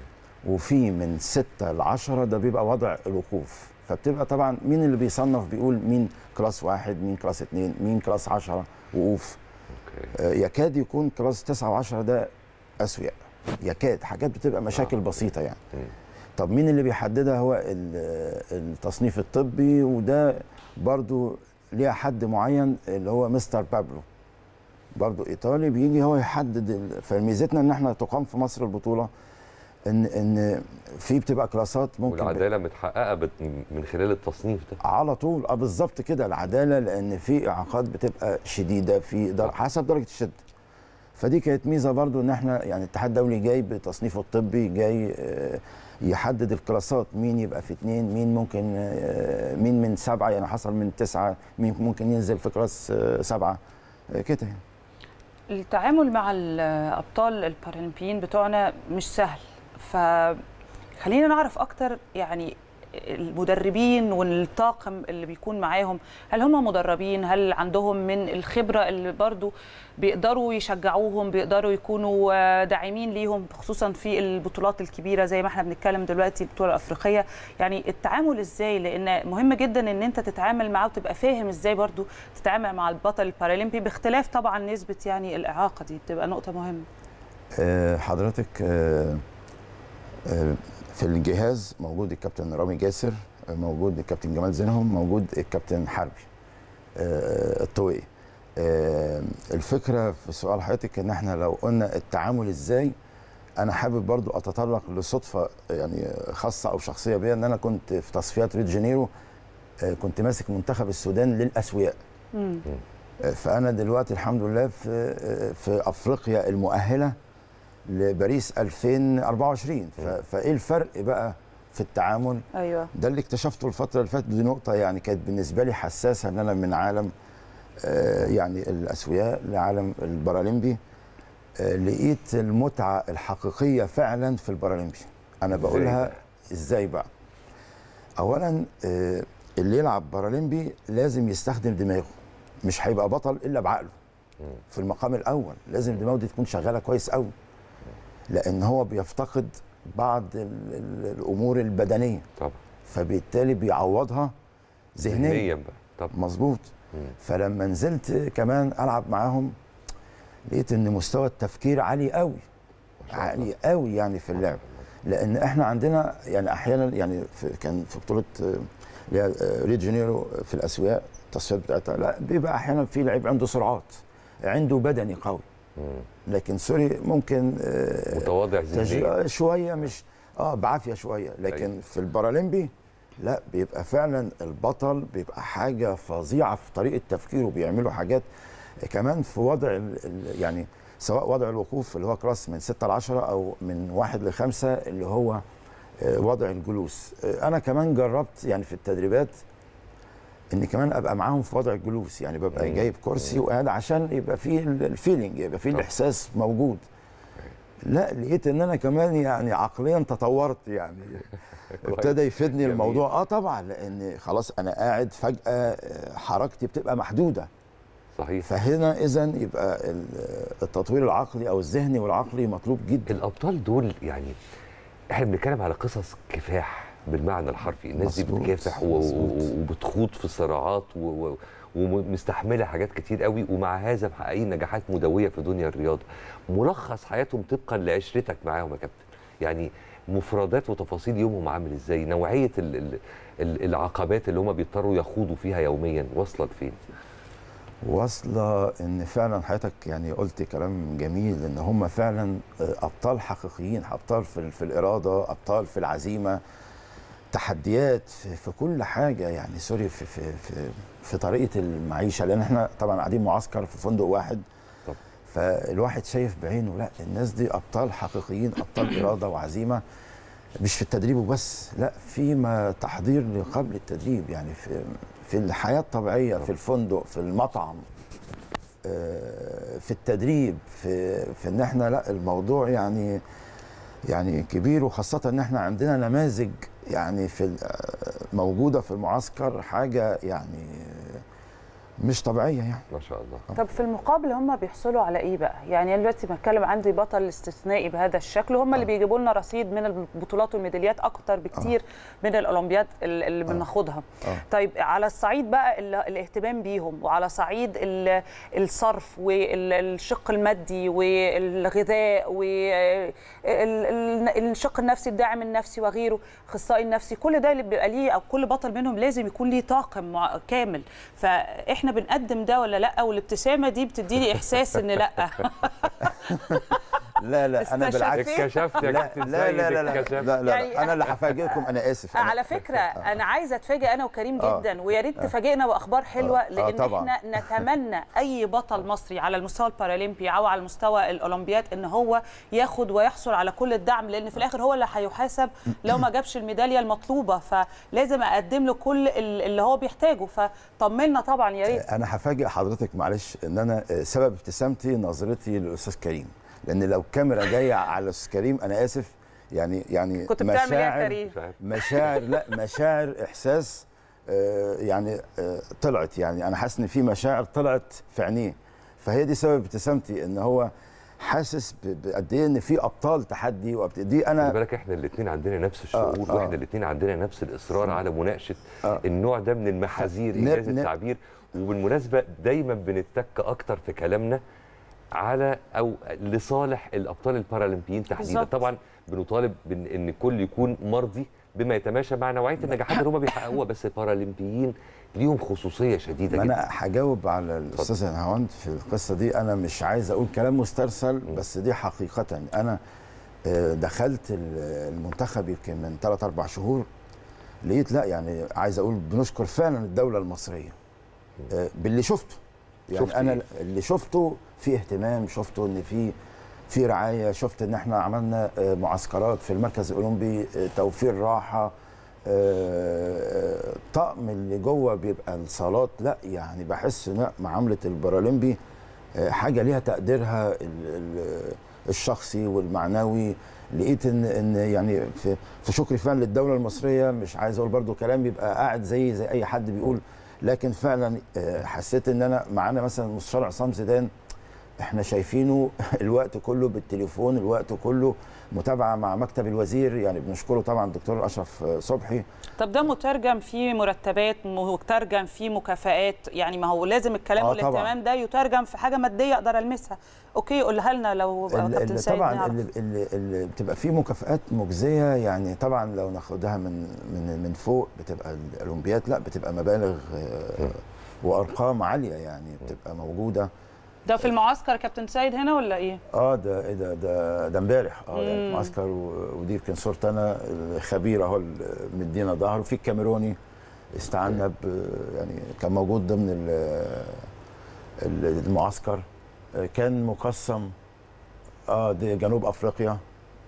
وفي من ستة لعشرة ده بيبقى وضع الوقوف فبتبقى طبعا مين اللي بيصنف بيقول مين كلاس واحد مين كلاس اتنين مين كلاس عشرة وقوف اوكي آه، يكاد يكون كلاس تسعة وعشرة ده أسوياء يكاد حاجات بتبقى مشاكل بسيطة يعني مم. طب مين اللي بيحددها هو ال- التصنيف الطبي وده برضو ليها حد معين اللي هو مستر بابلو برضو ايطالي بيجي هو يحدد ال- فميزتنا ان احنا تقام في مصر البطوله ان ان في بتبقى كلاسات ممكن ب- والعداله متحققه بت- من خلال التصنيف ده على طول اه بالظبط كده العداله لان في اعاقات بتبقى شديده في در... حسب درجه الشده فدي كانت ميزه برضو ان احنا يعني الاتحاد الدولي جاي بتصنيفه الطبي جاي آه، يحدد الكلاسات مين يبقى في اثنين مين ممكن آه، مين من سبعه يعني حصل من تسعه مين ممكن ينزل في كلاس آه، سبعه آه، كده يعني التعامل مع الابطال البارالمبيين بتوعنا مش سهل فخلينا نعرف اكتر يعني المدربين والطاقم اللي بيكون معاهم هل هم مدربين هل عندهم من الخبره اللي برضو بيقدروا يشجعوهم بيقدروا يكونوا آه، داعمين ليهم خصوصا في البطولات الكبيره زي ما احنا بنتكلم دلوقتي البطوله الافريقيه يعني التعامل ازاي لان مهم جدا ان انت تتعامل معاه وتبقى فاهم ازاي برضو تتعامل مع البطل البارالمبي باختلاف طبعا نسبه يعني الاعاقه دي بتبقى نقطه مهمه آه، حضرتك آه، آه، في الجهاز موجود الكابتن رامي جاسر آه، موجود الكابتن جمال زينهم موجود الكابتن حربي آه، الطويل آه، الفكره في سؤال حضرتك ان احنا لو قلنا التعامل ازاي انا حابب برضو اتطرق لصدفه يعني خاصه او شخصيه بيا ان انا كنت في تصفيات ريو دي جانيرو آه، كنت ماسك منتخب السودان للاسوياء مم. فانا دلوقتي الحمد لله في في افريقيا المؤهله لباريس 2024 ف- فايه الفرق بقى في التعامل ايوه ده اللي اكتشفته الفتره اللي فاتت دي نقطه يعني كانت بالنسبه لي حساسه ان انا من عالم آه، يعني الاسوياء لعالم البارالمبي آه، لقيت المتعه الحقيقيه فعلا في البارالمبي انا إزاي بقولها بقى؟ ازاي بقى اولا آه، اللي يلعب بارالمبي لازم يستخدم دماغه مش هيبقى بطل الا بعقله في المقام الاول لازم دماغه دي تكون شغاله كويس قوي لان هو بيفتقد بعض ال- ال- الامور البدنيه طبعا فبالتالي بيعوضها ذهنيا ذهنيا بقى طبعا مظبوط مم. فلما نزلت كمان العب معاهم لقيت ان مستوى التفكير عالي قوي شاء الله. عالي قوي يعني في اللعب لان احنا عندنا يعني احيانا يعني في كان في بطوله آه، اللي هي آه، ريو دي جانيرو في الاسواق التصفيات بتاعتها لا بيبقى احيانا في لعيب عنده سرعات عنده بدني قوي مم. لكن سوري ممكن آه، متواضع ذهنيا تشجيع شويه مش اه بعافيه شويه لكن أيوة. في البارالمبي لا بيبقى فعلا البطل بيبقى حاجه فظيعه في طريقه تفكيره بيعملوا حاجات كمان في وضع ال ال يعني سواء وضع الوقوف اللي هو كلاس من 6 ل 10 او من 1 ل 5 اللي هو آه، وضع الجلوس آه، انا كمان جربت يعني في التدريبات ان كمان ابقى معاهم في وضع الجلوس يعني ببقى مم. جايب كرسي وقاعد عشان يبقى فيه ال- الفيلينج يبقى فيه طبعا. الاحساس موجود لا لقيت ان انا كمان يعني عقليا تطورت يعني ابتدى يفيدني جميل. الموضوع اه طبعا لان خلاص انا قاعد فجاه آه، حركتي بتبقى محدوده صحيح فهنا اذا يبقى ال- التطوير العقلي او الذهني والعقلي مطلوب جدا الابطال دول يعني احنا بنتكلم على قصص كفاح بالمعنى الحرفي الناس دي مظبوط، بتكافح و- و- مظبوط. وبتخوض في صراعات و- و- ومستحمله حاجات كتير قوي ومع هذا محققين نجاحات مدويه في دنيا الرياضه ملخص حياتهم طبقا لعشرتك معاهم يا كابتن يعني مفردات وتفاصيل يومهم عامل ازاي نوعيه ال ال ال العقبات اللي هم بيضطروا يخوضوا فيها يوميا واصله لفين واصله ان فعلا حضرتك يعني قلت كلام جميل ان هم فعلا آه، ابطال حقيقيين ابطال في, في الاراده ابطال في العزيمه تحديات في, في كل حاجه يعني سوري في في في, في طريقه المعيشه لان احنا طبعا قاعدين معسكر في فندق واحد طبعا. فالواحد شايف بعينه لا الناس دي ابطال حقيقيين ابطال اراده وعزيمه مش في التدريب وبس لا فيما تحضير قبل التدريب يعني في في الحياه الطبيعيه في الفندق في المطعم آه، في التدريب في في ان احنا لا الموضوع يعني يعني كبير وخاصه ان احنا عندنا نماذج يعني في ال- آه، موجوده في المعسكر حاجه يعني مش طبيعيه يعني ما شاء الله طب في المقابل هم بيحصلوا على ايه بقى؟ يعني انا دلوقتي بتكلم عندي بطل استثنائي بهذا الشكل وهم اللي بيجيبوا لنا رصيد من البطولات والميداليات اكتر بكتير من الاولمبياد ال- اللي بناخدها. آه. طيب على الصعيد بقى ال- الاهتمام بيهم وعلى صعيد ال- الصرف والشق المادي والغذاء والشق النفسي الداعم النفسي وغيره اخصائي النفسي كل ده اللي بيبقى ليه او كل بطل منهم لازم يكون ليه طاقم مع- كامل فاحنا بنقدم ده ولا لا والابتسامه دي بتديني احساس ان لا لا لا انا بالعكس استشفيت. اتكشفت يا لا كابتن لا لا لا لا, اتكشفت. لا, لا, يعني- لا انا اللي هفاجئكم انا اسف أنا على فكره انا عايزه اتفاجئ انا وكريم آه. جدا ويا ريت تفاجئنا باخبار حلوه آه، لان طبعاً. احنا نتمنى اي بطل مصري على المستوى البارالمبي او على المستوى الاولمبياد ان هو ياخد ويحصل على كل الدعم لان في الاخر هو اللي هيحاسب لو ما جابش الميداليه المطلوبه فلازم اقدم له كل ال- اللي هو بيحتاجه فطمنا طبعا يا ريت انا هفاجئ حضرتك معلش ان انا آه، سبب ابتسامتي نظرتي للاستاذ كريم لان لو الكاميرا جايه على الاستاذ كريم انا اسف يعني يعني كنت بتعمل ايه يا مشاعر- كريم مش عارف. مشاعر لا مشاعر احساس آه، يعني آه، طلعت يعني انا حاسس ان في مشاعر طلعت في عينيه فهي دي سبب ابتسامتي ان هو حاسس ب- بقد ايه ان في ابطال تحدي وأبت- دي خلي انا بالك احنا الاثنين عندنا نفس الشعور آه. واحنا الاثنين عندنا نفس الاصرار على مناقشه آه. النوع ده من المحاذير ن- انجاز ن- التعبير وبالمناسبه دايما بنتك اكتر في كلامنا على او لصالح الابطال البارالمبيين تحديدا بالظبط. طبعا بنطالب بان ان الكل يكون مرضي بما يتماشى مع نوعيه النجاحات اللي هم بيحققوها بس البارالمبيين ليهم خصوصيه شديده ما جدا انا هجاوب على الاستاذ نهاوند في القصه دي انا مش عايز اقول كلام مسترسل بس دي حقيقه انا آه، دخلت ال- المنتخب يمكن من 3 4 شهور لقيت لا يعني عايز اقول بنشكر فعلا الدوله المصريه آه، باللي شفته يعني شفت انا إيه؟ اللي شفته في اهتمام شفته ان في في رعايه شفت ان احنا عملنا آه، معسكرات في المركز الاولمبي آه، توفير راحه آه، الطقم اللي جوه بيبقى الصالات لا يعني بحس ان معامله البارالمبي آه، حاجه ليها تقديرها ال- ال- الشخصي والمعنوي لقيت ان ان يعني في في شكري فعلا للدوله المصريه مش عايز اقول برضو كلام يبقى قاعد زي زي اي حد بيقول لكن فعلا آه، حسيت ان انا معانا مثلا مستشار عصام زيدان احنا شايفينه الوقت كله بالتليفون الوقت كله متابعه مع مكتب الوزير يعني بنشكره طبعا الدكتور اشرف آه، صبحي طب ده مترجم في مرتبات مترجم في مكافآت يعني ما هو لازم الكلام آه والاهتمام ده يترجم في حاجه ماديه اقدر المسها اوكي قولها لنا لو ال- كابتن ال- سيد طبعا نعرف. اللي, اللي, اللي بتبقى فيه مكافآت مجزيه يعني طبعا لو ناخدها من من من فوق بتبقى الاولمبياد لا بتبقى مبالغ آه، وارقام عاليه يعني بتبقى موجوده ده في المعسكر كابتن سيد هنا ولا ايه اه ده ايه ده ده ده امبارح اه يعني معسكر و- ودي يمكن صورت انا الخبير اهو اللي مدينا ظهره في الكاميروني استعنا ب يعني كان موجود ضمن ال- ال- المعسكر آه، كان مقسم اه دي جنوب افريقيا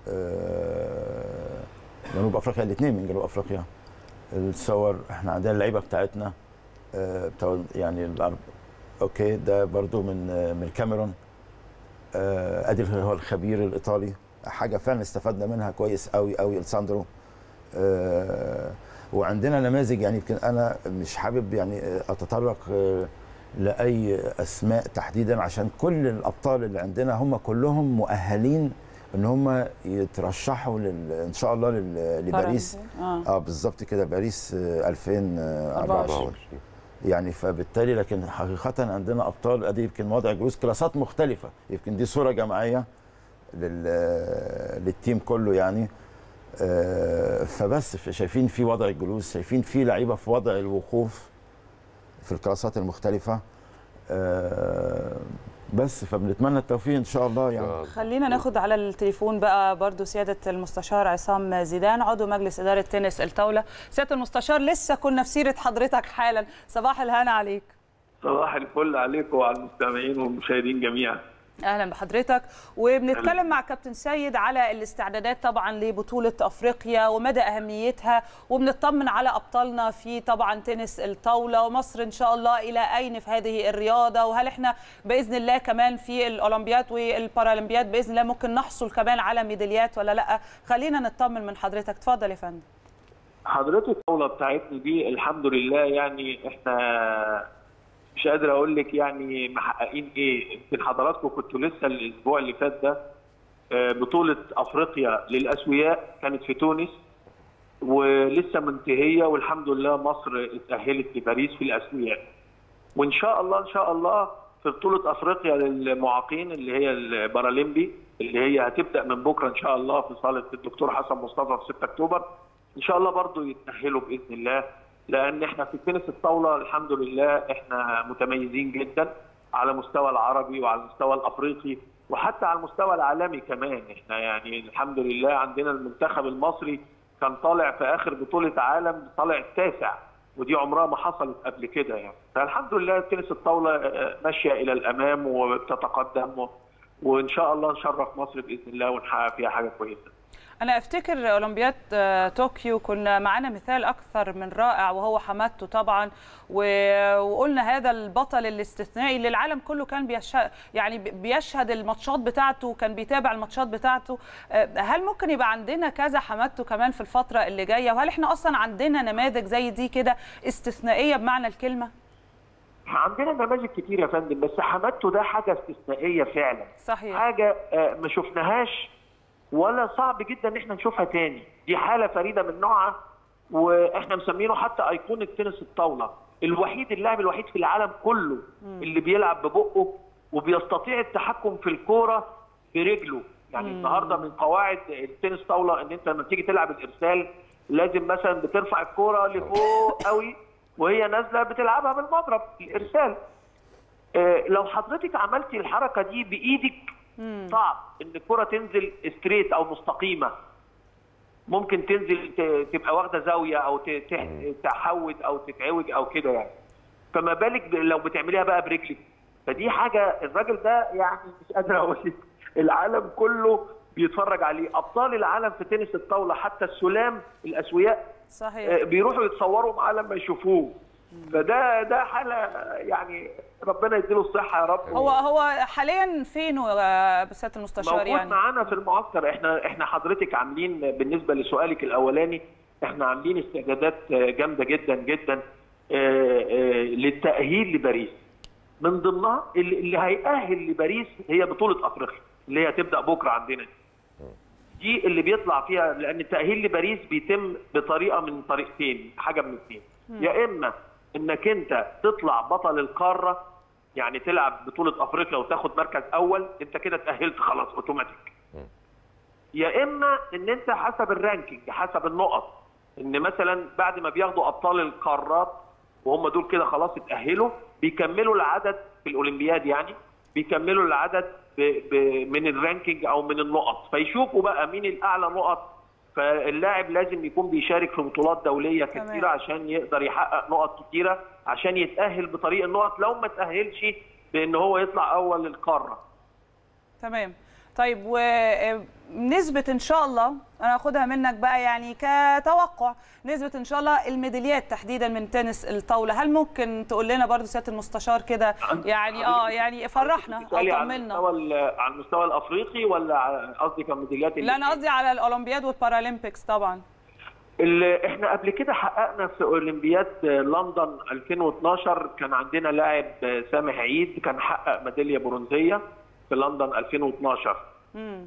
آه جنوب افريقيا الاثنين من جنوب افريقيا الصور احنا عندنا اللعيبه بتاعتنا آه بتوع يعني الأرب- اوكي ده برضو من آه، من الكاميرون آه، ادي اللي هو الخبير الايطالي حاجه فعلا استفدنا منها كويس قوي قوي الساندرو آه، وعندنا نماذج يعني يمكن انا مش حابب يعني آه، اتطرق آه، لاي اسماء تحديدا عشان كل الابطال اللي عندنا هم كلهم مؤهلين ان هم يترشحوا لل... ان شاء الله لل... لباريس اه اه بالظبط كده باريس آه، 2024 يعني فبالتالي لكن حقيقة عندنا أبطال أدي يمكن وضع جلوس كلاسات مختلفة يمكن دي صورة جماعية لل للتيم كله يعني آه، فبس في- شايفين في وضع الجلوس شايفين في لعيبة في وضع الوقوف في الكلاسات المختلفة آه، بس فبنتمنى التوفيق إن شاء الله يعني خلينا ناخد على التليفون بقى برضو سيادة المستشار عصام زيدان عضو مجلس إدارة تنس الطاولة سيادة المستشار لسه كنا في سيرة حضرتك حالا صباح الهنا عليك صباح الفل عليكم وعلى المستمعين والمشاهدين جميعا اهلا بحضرتك وبنتكلم مع كابتن سيد على الاستعدادات طبعا لبطوله افريقيا ومدى اهميتها وبنطمن على ابطالنا في طبعا تنس الطاوله ومصر ان شاء الله الى اين في هذه الرياضه وهل احنا باذن الله كمان في الاولمبياد والبارالمبياد باذن الله ممكن نحصل كمان على ميداليات ولا لا خلينا نطمن من حضرتك اتفضل يا فندم حضرتك الطاوله بتاعتنا دي الحمد لله يعني احنا مش قادر اقول لك يعني محققين ايه يمكن حضراتكم كنتوا لسه الاسبوع اللي فات ده آه، بطوله افريقيا للاسوياء كانت في تونس ولسه منتهيه والحمد لله مصر اتاهلت لباريس في الاسوياء وان شاء الله ان شاء الله في بطوله افريقيا للمعاقين اللي هي البارالمبي اللي هي هتبدا من بكره ان شاء الله في صاله الدكتور حسن مصطفى في 6 اكتوبر ان شاء الله برضو يتاهلوا باذن الله لان احنا في تنس الطاوله الحمد لله احنا متميزين جدا على مستوى العربي وعلى المستوى الافريقي وحتى على المستوى العالمي كمان احنا يعني الحمد لله عندنا المنتخب المصري كان طالع في اخر بطوله عالم طالع التاسع ودي عمرها ما حصلت قبل كده يعني فالحمد لله تنس الطاوله آه، ماشيه الى الامام وبتتقدم و- وان شاء الله نشرف مصر باذن الله ونحقق فيها حاجه كويسه انا افتكر اولمبياد آه، طوكيو كنا معانا مثال اكثر من رائع وهو حمادته طبعا و- وقلنا هذا البطل الاستثنائي اللي العالم كله كان بيشهد يعني بي- بيشهد الماتشات بتاعته وكان بيتابع الماتشات بتاعته آه، هل ممكن يبقى عندنا كذا حمادته كمان في الفتره اللي جايه وهل احنا اصلا عندنا نماذج زي دي كده استثنائيه بمعنى الكلمه عندنا نماذج كتير يا فندم بس حمادته ده حاجه استثنائيه فعلا صحيح حاجه آه، ما شفناهاش ولا صعب جدا ان احنا نشوفها تاني دي حاله فريده من نوعها واحنا مسمينه حتى ايقونه تنس الطاوله الوحيد اللاعب الوحيد في العالم كله اللي بيلعب ببقه وبيستطيع التحكم في الكوره برجله يعني النهارده من قواعد التنس طاوله ان انت لما تيجي تلعب الارسال لازم مثلا بترفع الكوره لفوق قوي وهي نازله بتلعبها بالمضرب الارسال آه، لو حضرتك عملتي الحركه دي بايدك صعب ان الكره تنزل ستريت او مستقيمه ممكن تنزل ت- تبقى واخده زاويه او ت- تح- تحود او تتعوج او كده يعني فما بالك ب- لو بتعمليها بقى برجلك فدي حاجه الراجل ده يعني مش قادر اقول لك العالم كله بيتفرج عليه ابطال العالم في تنس الطاوله حتى السلام الاسوياء صحيح آه، بيروحوا يتصوروا معاه لما يشوفوه فده ده حاله يعني ربنا يديله الصحه يا رب هو هو حاليا فين آه، سياده المستشار موجود يعني معانا في المعسكر احنا احنا حضرتك عاملين بالنسبه لسؤالك الاولاني احنا عاملين استعدادات آه، جامده جدا جدا آه، آه، للتاهيل لباريس من ضمنها اللي اللي هيأهل لباريس هي بطوله افريقيا اللي هي هتبدا بكره عندنا دي اللي بيطلع فيها لان التاهيل لباريس بيتم بطريقه من طريقتين حاجه من اثنين يا اما انك انت تطلع بطل القاره يعني تلعب بطوله افريقيا وتاخد مركز اول انت كده اتاهلت خلاص اوتوماتيك يا اما ان انت حسب الرانكينج حسب النقط ان مثلا بعد ما بياخدوا ابطال القارات وهم دول كده خلاص اتاهلوا بيكملوا العدد في الاولمبياد يعني بيكملوا العدد ب ب من الرانكينج او من النقط فيشوفوا بقى مين الاعلى نقط فاللاعب لازم يكون بيشارك في بطولات دوليه تمام. كتيره عشان يقدر يحقق نقط كتيره عشان يتاهل بطريق النقط لو ما تاهلش بان هو يطلع اول القاره تمام طيب ونسبة إن شاء الله أنا أخدها منك بقى يعني كتوقع نسبة إن شاء الله الميداليات تحديدا من تنس الطاولة هل ممكن تقول لنا برضو سيادة المستشار كده يعني آه يعني فرحنا أو بتسألي على طمنا المستوى ال- على المستوى الافريقي ولا على- قصدي كميداليات لا أنا قصدي على الأولمبياد والبارالمبيكس طبعا اللي احنا قبل كده حققنا في اولمبياد لندن 2012 كان عندنا لاعب سامح عيد كان حقق ميداليه برونزيه في لندن 2012 مم.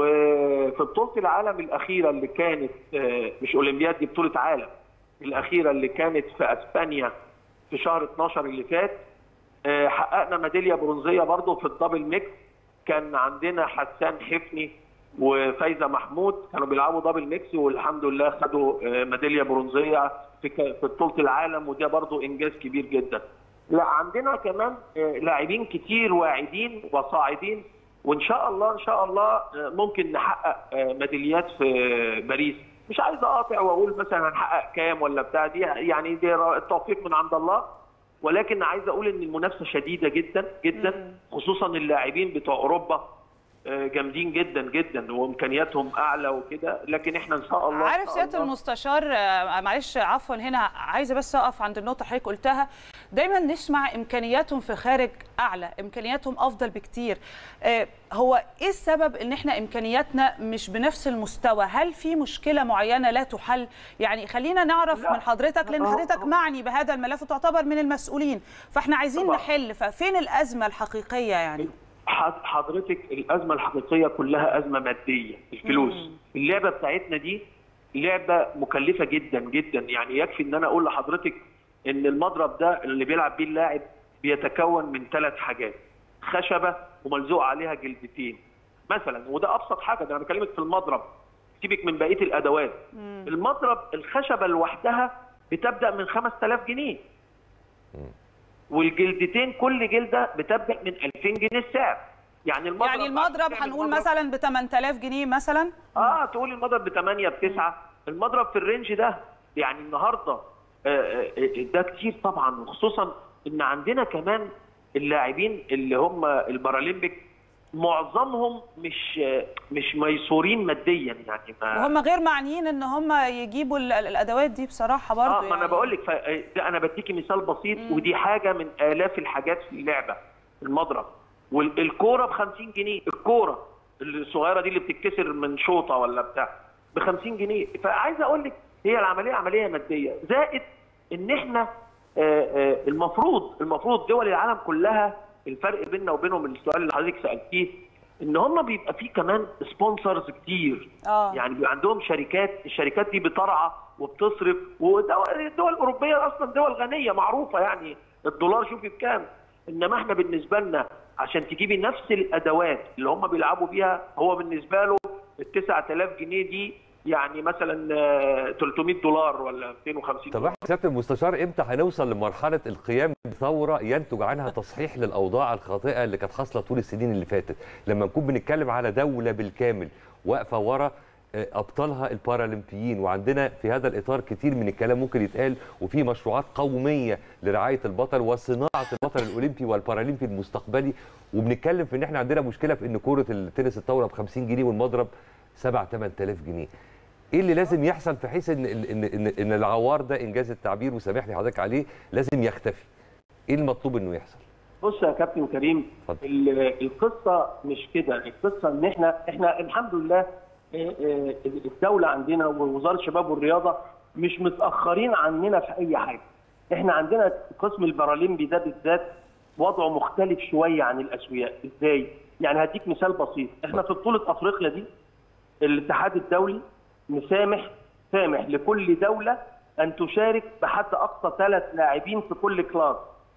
وفي بطوله العالم الاخيره اللي كانت آه، مش اولمبياد دي بطوله عالم الاخيره اللي كانت في اسبانيا في شهر 12 اللي فات آه، حققنا ميداليه برونزيه برضه في الدبل ميكس كان عندنا حسان حفني وفايزه محمود كانوا بيلعبوا دبل ميكس والحمد لله خدوا آه، ميداليه برونزيه في ك- في بطوله العالم وده برضه انجاز كبير جدا. لا عندنا كمان آه، لاعبين كتير واعدين وصاعدين وان شاء الله ان شاء الله آه، ممكن نحقق آه، ميداليات في باريس مش عايز اقاطع واقول مثلا هنحقق كام ولا بتاع دي يعني دي التوفيق من عند الله ولكن عايز اقول ان المنافسه شديده جدا جدا خصوصا اللاعبين بتوع اوروبا آه، جامدين جدا جدا وامكانياتهم اعلى وكده لكن احنا ان شاء الله إن عارف شاء سياده الله المستشار آه، معلش عفوا هنا عايزه بس اقف عند النقطه حضرتك قلتها دايما نسمع امكانياتهم في خارج اعلى امكانياتهم افضل بكتير آه، هو ايه السبب ان احنا امكانياتنا مش بنفس المستوى هل في مشكله معينه لا تحل يعني خلينا نعرف لا. من حضرتك لان هو- حضرتك هو- معني بهذا الملف وتعتبر من المسؤولين فاحنا عايزين طبعا. نحل ففين الازمه الحقيقيه يعني حض- حضرتك الازمه الحقيقيه كلها ازمه ماديه الفلوس اللعبه بتاعتنا دي لعبه مكلفه جدا جدا يعني يكفي ان انا اقول لحضرتك ان المضرب ده اللي بيلعب بيه اللاعب بيتكون من ثلاث حاجات خشبه وملزوق عليها جلدتين مثلا وده ابسط حاجه ده انا بكلمك في المضرب سيبك من بقيه الادوات المضرب الخشبه لوحدها بتبدا من 5000 جنيه والجلدتين كل جلده بتبدا من 2000 جنيه السعر يعني المضرب يعني المضرب تعمل هنقول مضرب- مثلا ب 8000 جنيه مثلا اه تقول المضرب ب 8 ب 9 المضرب في الرينج ده يعني النهارده آه، آه، آه، ده كتير طبعا وخصوصا ان عندنا كمان اللاعبين اللي هم البارالمبيك معظمهم مش آه، مش ميسورين ماديا يعني ما وهم غير معنيين ان هم يجيبوا ال- ال- الادوات دي بصراحه برضه اه ما انا بقول لك ف- ده انا بديكي مثال بسيط ودي حاجه من الاف الحاجات في اللعبه المضرب والكوره ب 50 جنيه الكوره الصغيره دي اللي بتتكسر من شوطه ولا بتاع ب 50 جنيه فعايز اقول لك هي العمليه عمليه ماديه زائد ان احنا آه، آه، المفروض المفروض دول العالم كلها الفرق بيننا وبينهم السؤال اللي حضرتك سالتيه ان هم بيبقى فيه كمان سبونسرز كتير آه. يعني بيبقى عندهم شركات الشركات دي بترعى وبتصرف والدول الدول الاوروبيه اصلا دول غنيه معروفه يعني الدولار شوفي بكام انما احنا بالنسبه لنا عشان تجيبي نفس الادوات اللي هم بيلعبوا بيها هو بالنسبه له ال 9000 جنيه دي يعني مثلا آه، 300 دولار ولا 250 طب احنا سياده المستشار امتى هنوصل لمرحله القيام بثوره ينتج عنها تصحيح للاوضاع الخاطئه اللي كانت حاصله طول السنين اللي فاتت لما نكون بنتكلم على دوله بالكامل واقفه ورا آه، ابطالها البارالمبيين وعندنا في هذا الاطار كتير من الكلام ممكن يتقال وفي مشروعات قوميه لرعايه البطل وصناعه البطل الاولمبي والبارالمبي المستقبلي وبنتكلم في ان احنا عندنا مشكله في ان كره التنس الطاوله ب 50 جنيه والمضرب 7 8000 جنيه ايه اللي لازم يحصل في حيث ان ان ان, إن العوار ده انجاز التعبير وسامحني حضرتك عليه لازم يختفي ايه المطلوب انه يحصل بص يا كابتن كريم اتفضل. ال- القصه مش كده القصه ان احنا احنا الحمد لله آه، آه، الدوله عندنا ووزاره الشباب والرياضه مش متاخرين عننا في اي حاجه احنا عندنا قسم البارالمبي ده بالذات وضعه مختلف شويه عن الاسوياء ازاي يعني هديك مثال بسيط احنا في بطوله افريقيا دي الاتحاد الدولي مسامح سامح لكل دوله ان تشارك بحد اقصى ثلاث لاعبين في كل كلاس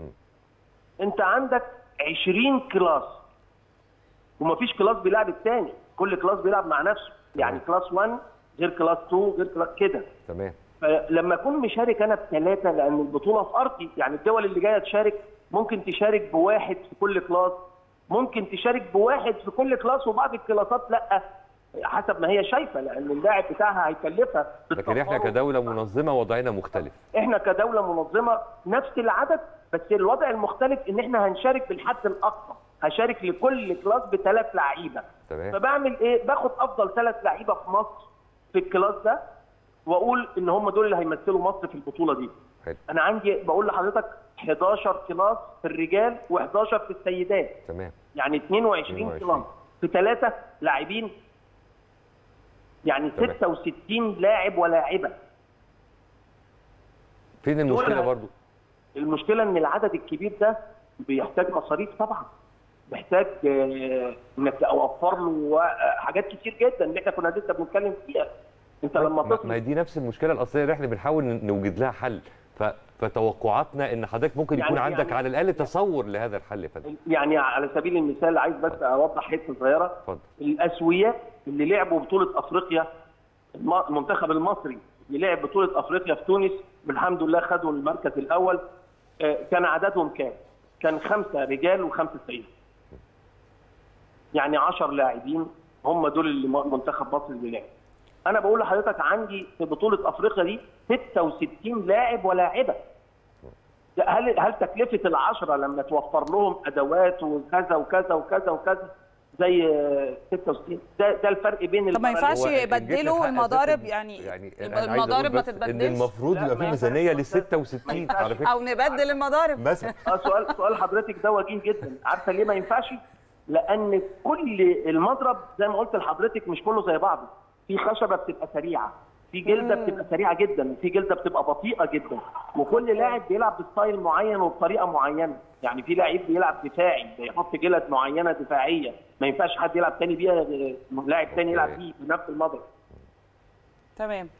انت عندك 20 كلاس ومفيش كلاس بيلعب الثاني كل كلاس بيلعب مع نفسه يعني كلاس 1 غير كلاس 2 غير كلاس كده تمام فلما اكون مشارك انا بثلاثه لان البطوله في ارضي يعني الدول اللي جايه تشارك ممكن تشارك بواحد في كل كلاس ممكن تشارك بواحد في كل كلاس وبعض الكلاسات لا حسب ما هي شايفه لان اللاعب بتاعها هيكلفها لكن احنا بالتفاوض. كدوله منظمه وضعنا مختلف احنا كدوله منظمه نفس العدد بس الوضع المختلف ان احنا هنشارك بالحد الاقصى هشارك لكل كلاس بثلاث لعيبه تمام فبعمل ايه باخد افضل ثلاث لعيبه في مصر في الكلاس ده واقول ان هم دول اللي هيمثلوا مصر في البطوله دي حلو انا عندي بقول لحضرتك 11 كلاس في الرجال و11 في السيدات تمام يعني 22 22. كلاس في ثلاثه لاعبين يعني تمام. 66 لاعب ولاعبه فين المشكله دول- برضو المشكله ان العدد الكبير ده بيحتاج مصاريف طبعا محتاج آه، انك اوفر له آه، حاجات كتير جدا اللي احنا كنا لسه بنتكلم فيها انت لما ما- ما تصرف هي دي نفس المشكله الاصليه اللي احنا بنحاول ن- نوجد لها حل ف... فتوقعاتنا ان حضرتك ممكن يعني- يكون عندك يعني- على الاقل تصور لهذا الحل يا فندم يعني على سبيل المثال عايز بس اوضح حته صغيره اتفضل الاسوياء اللي لعبوا بطوله افريقيا الم- المنتخب المصري اللي لعب بطوله افريقيا في تونس بالحمد لله خدوا المركز الاول آه، كان عددهم كام؟ كان خمسه رجال وخمسه سيدات. يعني 10 لاعبين هم دول اللي م- منتخب مصر اللي لعب. انا بقول لحضرتك عندي في بطوله افريقيا دي 66 لاعب ولاعبه. ده هل هل تكلفه العشره لما توفر لهم ادوات وكذا وكذا وكذا وكذا زي آه، 66 ده ده الفرق بين طب ما البارالمبي- ينفعش هو إن جيت يبدلوا للحق المضارب أساساً يعني, يعني يبقى أنا عايز أقول المضارب ما بس ان تتبدلش المفروض لا، يبقى ما في ينفعش ميزانيه لل ما 66 ينفعش. على فكره او نبدل المضارب مثلا اه سؤال سؤال حضرتك ده وجيه جدا عارفه ليه ما ينفعش لان كل المضرب زي ما قلت لحضرتك مش كله زي بعضه في خشبه بتبقى سريعه في جلده بتبقى سريعه جدا وفي جلده بتبقى بطيئه جدا وكل لاعب بيلعب بستايل معين وبطريقه معينه يعني في لعيب بيلعب دفاعي بيحط جلد معينه دفاعيه ما ينفعش حد يلعب تاني بيها لاعب تاني يلعب بيه بنفس المضرب تمام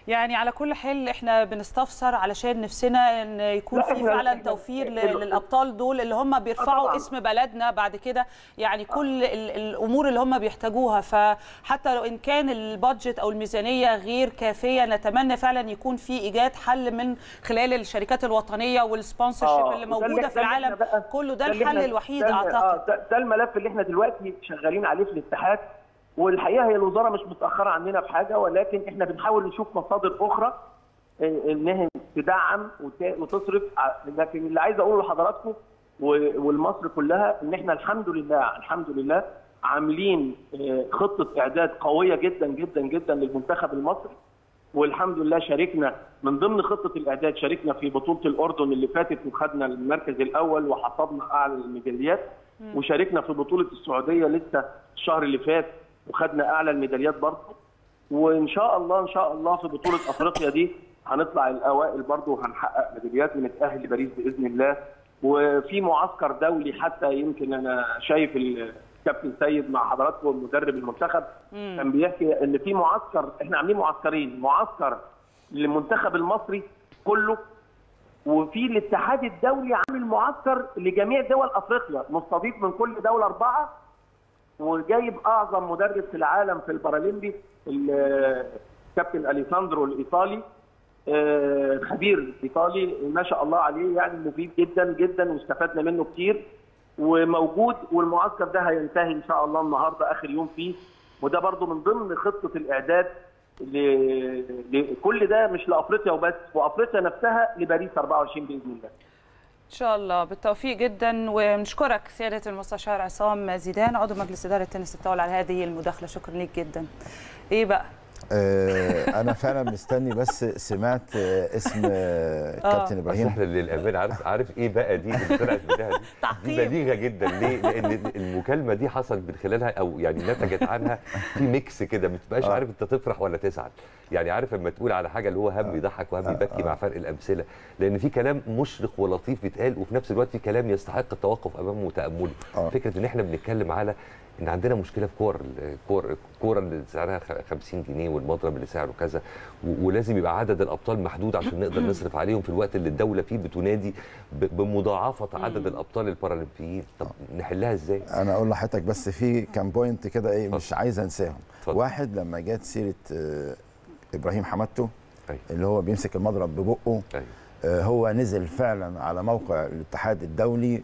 يعني على كل حال احنا بنستفسر علشان نفسنا ان يكون لا، في إحنا- فعلا إحنا- توفير ل- ال- للابطال دول اللي هم بيرفعوا طبعاً. اسم بلدنا بعد كده يعني كل ال- الامور اللي هم بيحتاجوها فحتى لو ان كان البادجت او الميزانيه غير كافيه نتمنى فعلا يكون في ايجاد حل من خلال الشركات الوطنيه والسبونسرشيب آه، اللي وده موجوده اللي- في ده اللي العالم إحنا بقى- كله ده اللي الحل إحنا- الوحيد ده اللي- اعتقد آه، ده, ده الملف اللي احنا دلوقتي شغالين عليه في الاتحاد والحقيقه هي الوزاره مش متاخره عننا في حاجه ولكن احنا بنحاول نشوف مصادر اخرى آه، انها تدعم وت- وتصرف ع- لكن اللي عايز اقوله لحضراتكم و- والمصر كلها ان احنا الحمد لله الحمد لله عاملين آه، خطه اعداد قويه جدا جدا جدا للمنتخب المصري والحمد لله شاركنا من ضمن خطه الاعداد شاركنا في بطوله الاردن اللي فاتت وخدنا المركز الاول وحصدنا اعلى الميداليات وشاركنا في بطوله السعوديه لسه الشهر اللي فات وخدنا اعلى الميداليات برضه وان شاء الله ان شاء الله في بطوله افريقيا دي هنطلع الاوائل برضه وهنحقق ميداليات ونتاهل لباريس باذن الله وفي معسكر دولي حتى يمكن انا شايف الكابتن سيد مع حضراتكم مدرب المنتخب كان بيحكي ان في معسكر احنا عاملين معسكرين معسكر للمنتخب المصري كله وفي الاتحاد الدولي عامل معسكر لجميع دول افريقيا مستضيف من كل دوله اربعه وجايب اعظم مدرب في العالم في البارالمبي ال- كابتن اليساندرو الايطالي آه، خبير ايطالي ما شاء الله عليه يعني مفيد جدا جدا واستفدنا منه كتير وموجود والمعسكر ده هينتهي ان شاء الله النهارده اخر يوم فيه وده برضو من ضمن خطه الاعداد ل- لكل ده مش لافريقيا وبس وافريقيا نفسها لباريس 24 باذن الله ان شاء الله بالتوفيق جدا ونشكرك سياده المستشار عصام زيدان عضو مجلس اداره تنس الطاوله على هذه المداخله شكرا ليك جدا ايه بقى آه، انا فعلا مستني بس سمعت آه، اسم آه، كابتن بس ابراهيم احنا للامانه عارف عارف ايه بقى دي اللي طلعت منها دي؟ دي تعقيب. بليغه جدا ليه؟ لان المكالمه دي حصل من خلالها او يعني نتجت عنها في ميكس كده ما تبقاش عارف انت تفرح ولا تزعل يعني عارف لما تقول على حاجه اللي هو هم يضحك وهم يبكي مع فرق الامثله لان في كلام مشرق ولطيف بيتقال وفي نفس الوقت في كلام يستحق التوقف امامه وتامله آه. فكره ان احنا بنتكلم على ان عندنا مشكله في كور الكور الكوره اللي سعرها خ- 50 جنيه والمضرب اللي سعره كذا و- ولازم يبقى عدد الابطال محدود عشان نقدر نصرف عليهم في الوقت اللي الدوله فيه بتنادي ب- بمضاعفه عدد الابطال البارالمبيين طب نحلها ازاي؟ انا اقول لحضرتك بس في كام بوينت كده ايه مش عايز انساهم اتفضل. واحد لما جت سيره آه، ابراهيم حمادته أيوة. اللي هو بيمسك المضرب ببقه أيوة. آه، هو نزل فعلا على موقع الاتحاد الدولي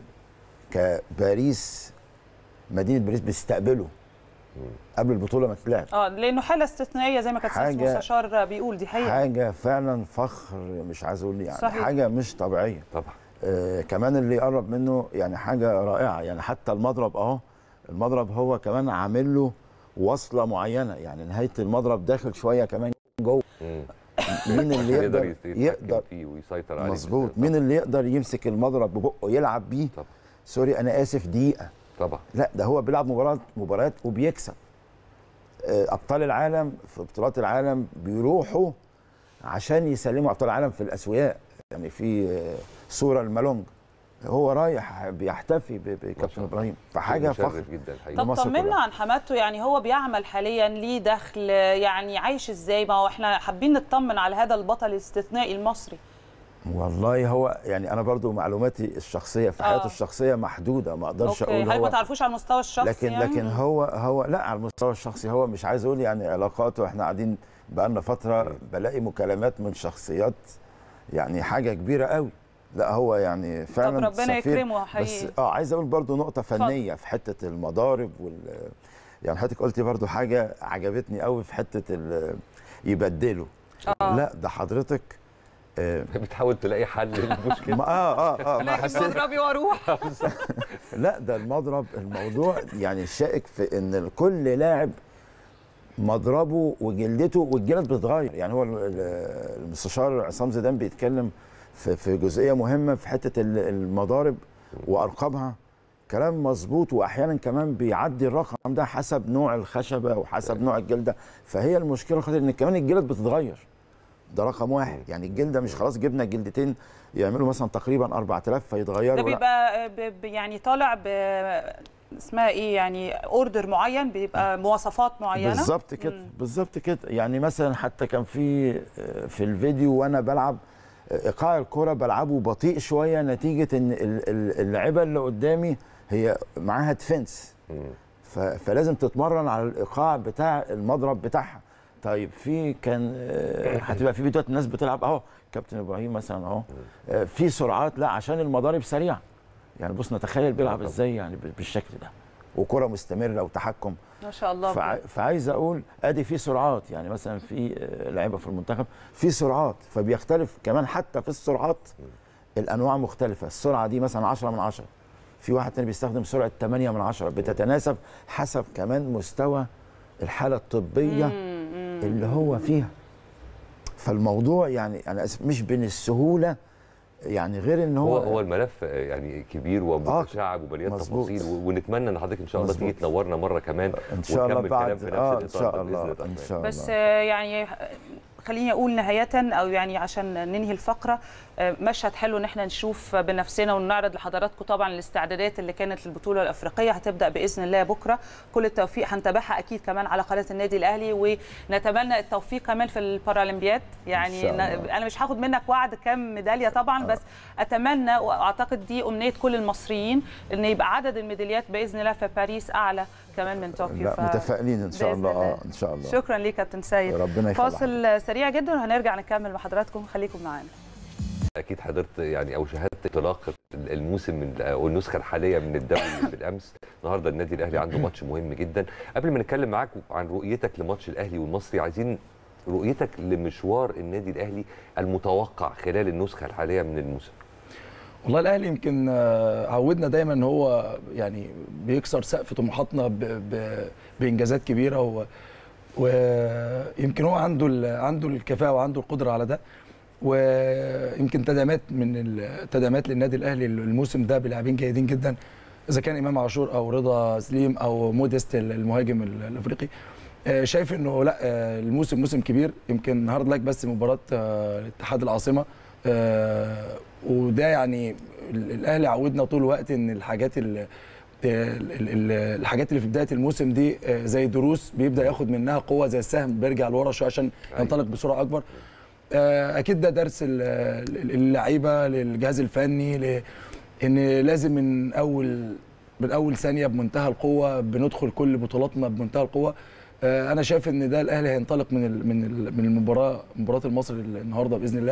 كباريس مدينه باريس بتستقبله قبل البطوله ما تتلعب اه لانه حاله استثنائيه زي ما كان سياده حاجة- المستشار بيقول دي حقيقه حاجه فعلا فخر مش عايز اقول يعني صحيح. حاجه مش طبيعيه طبعا آه كمان اللي يقرب منه يعني حاجه رائعه يعني حتى المضرب اهو المضرب هو كمان عامل له وصله معينه يعني نهايه المضرب داخل شويه كمان جوه مم. مين اللي يقدر يقدر يتحكم يقدر فيه ويسيطر عليه مظبوط طبعا. مين اللي يقدر يمسك المضرب ببقه يلعب بيه طبعا سوري انا اسف دقيقه طبعا لا ده هو بيلعب مباراه مباريات وبيكسب آه، ابطال العالم في بطولات العالم بيروحوا عشان يسلموا ابطال العالم في الاسوياء يعني في آه، صوره المالونج هو رايح بيحتفي ب- بكابتن الله. ابراهيم فحاجه مشرف فخر جدا الحقيقه طب مصر طمنا كلها. عن حمادته يعني هو بيعمل حاليا ليه دخل يعني عايش ازاي ما هو احنا حابين نطمن على هذا البطل الاستثنائي المصري والله هو يعني انا برضو معلوماتي الشخصيه في حياته آه. الشخصيه محدوده ما اقدرش اوكي اقول حضرتك ما هو تعرفوش على المستوى الشخصي لكن يعني؟ لكن هو هو لا على المستوى الشخصي هو مش عايز اقول يعني علاقاته احنا قاعدين بقالنا فتره بلاقي مكالمات من شخصيات يعني حاجه كبيره قوي لا هو يعني فعلا طب ربنا سفير. يكرمه بس حقيقي اه عايز اقول برضو نقطه فنيه في حته المضارب وال يعني حضرتك قلتي برضو حاجه عجبتني قوي في حته ال- يبدلوا آه. لا ده حضرتك آه بتحاول تلاقي حل للمشكله ما اه اه اه ما لكن حسيت مضربي واروح لا ده المضرب الموضوع يعني شائك في ان كل لاعب مضربه وجلدته والجلد بتتغير يعني هو ال- ال- المستشار عصام زيدان بيتكلم في في جزئيه مهمه في حته ال- المضارب وارقامها كلام مظبوط واحيانا كمان بيعدي الرقم ده حسب نوع الخشبه وحسب نوع الجلده فهي المشكله خاطر ان كمان الجلد بتتغير ده رقم واحد يعني الجلده مش خلاص جبنا جلدتين يعملوا مثلا تقريبا 4000 فيتغيروا ده لا. بيبقى ب- ب- يعني طالع ب اسمها ايه يعني اوردر معين بيبقى مواصفات معينه بالظبط كده بالظبط كده يعني مثلا حتى كان في في الفيديو وانا بلعب ايقاع الكره بلعبه بطيء شويه نتيجه ان ال- ال- اللعيبه اللي قدامي هي معاها ديفنس ف- فلازم تتمرن على الايقاع بتاع المضرب بتاعها طيب في كان آه، هتبقى في فيديوهات الناس بتلعب اهو كابتن ابراهيم مثلا اهو آه، في سرعات لا عشان المضارب سريعه يعني بص نتخيل بيلعب ازاي يعني ب- بالشكل ده وكره مستمره وتحكم ما شاء الله فع... فعايز اقول ادي في سرعات يعني مثلا في آه، لعيبه في المنتخب في سرعات فبيختلف كمان حتى في السرعات الانواع مختلفه السرعه دي مثلا 10 من 10 في واحد تاني بيستخدم سرعه 8 من 10 بتتناسب حسب كمان مستوى الحاله الطبيه اللي هو فيها فالموضوع يعني انا اسف مش بين السهوله يعني غير ان هو هو هو الملف آه، يعني كبير ومتشعب ومليان مظبوط. تفاصيل و- ونتمنى ان حضرتك ان شاء الله تيجي مظبوط. تنورنا مره كمان ان شاء الله ونكمل كلام بعد في نفس اه ان الإطار شاء ده بإذن الله الله. ان شاء الله بس آه، يعني خليني اقول نهايه او يعني عشان ننهي الفقره آه، مشهد حلو ان احنا نشوف بنفسنا ونعرض لحضراتكم طبعا الاستعدادات اللي كانت للبطوله الافريقيه هتبدا باذن الله بكره كل التوفيق هنتابعها اكيد كمان على قناه النادي الاهلي ونتمنى التوفيق كمان في البارالمبياد يعني شاء ن- الله. انا مش هاخد منك وعد كام ميداليه طبعا بس اتمنى واعتقد دي امنيه كل المصريين ان يبقى عدد الميداليات باذن الله في باريس اعلى كمان من طوكيو لا ف- متفائلين ان شاء بإذن الله الله. اه ان شاء الله شكرا ليك كابتن سيد ربنا يخليك فاصل سريع جدا وهنرجع نكمل مع حضراتكم خليكم معانا اكيد حضرت يعني او شاهدت انطلاقه الموسم من او النسخه الحاليه من الدوري بالامس النهارده النادي الاهلي عنده ماتش مهم جدا قبل ما نتكلم معاك عن رؤيتك لماتش الاهلي والمصري عايزين رؤيتك لمشوار النادي الاهلي المتوقع خلال النسخه الحاليه من الموسم والله الاهلي يمكن آه، عودنا دايما ان هو يعني بيكسر سقف طموحاتنا ب- ب- بانجازات كبيره و ويمكن هو عنده ال- عنده الكفاءه وعنده القدره على ده ويمكن تدعيمات من التدعيمات للنادي الاهلي الموسم ده بلاعبين جيدين جدا اذا كان امام عاشور او رضا سليم او موديست المهاجم الافريقي آه، شايف انه لا آه، الموسم موسم كبير يمكن هارد لك بس مباراه آه، الاتحاد العاصمه آه، وده يعني ال- الاهلي عودنا طول الوقت ان الحاجات ال ال- ال- الحاجات اللي في بدايه الموسم دي آه، زي دروس بيبدا ياخد منها قوه زي السهم بيرجع لورا شويه عشان أيوة. ينطلق بسرعه اكبر آه، اكيد ده درس ال- ال- اللعيبه للجهاز الفني ل- ان لازم من اول من اول ثانيه بمنتهى القوه بندخل كل بطولاتنا بمنتهى القوه آه، انا شايف ان ده الاهلي هينطلق من ال- من ال- من المباراه مباراه المصري النهارده باذن الله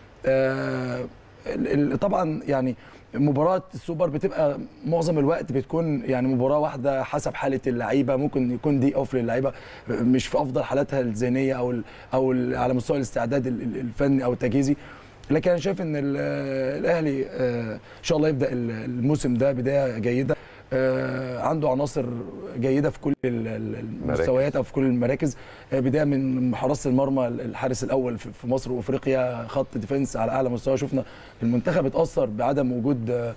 آه، ال- ال- طبعا يعني مباراة السوبر بتبقى معظم الوقت بتكون يعني مباراة واحدة حسب حالة اللعيبة ممكن يكون دي اوف للعيبة مش في افضل حالاتها الذهنية او ال او ال على مستوى الاستعداد ال- ال- الفني او التجهيزي لكن انا شايف ان ال- الاهلي آه، ان شاء الله يبدا ال- الموسم ده بدايه جيده آه، عنده عناصر جيده في كل ال- ال- المستويات او في كل المراكز آه، بدايه من حراسه المرمى الحارس الاول في في مصر وافريقيا خط ديفنس على اعلى مستوى شفنا المنتخب اتاثر بعدم وجود آه،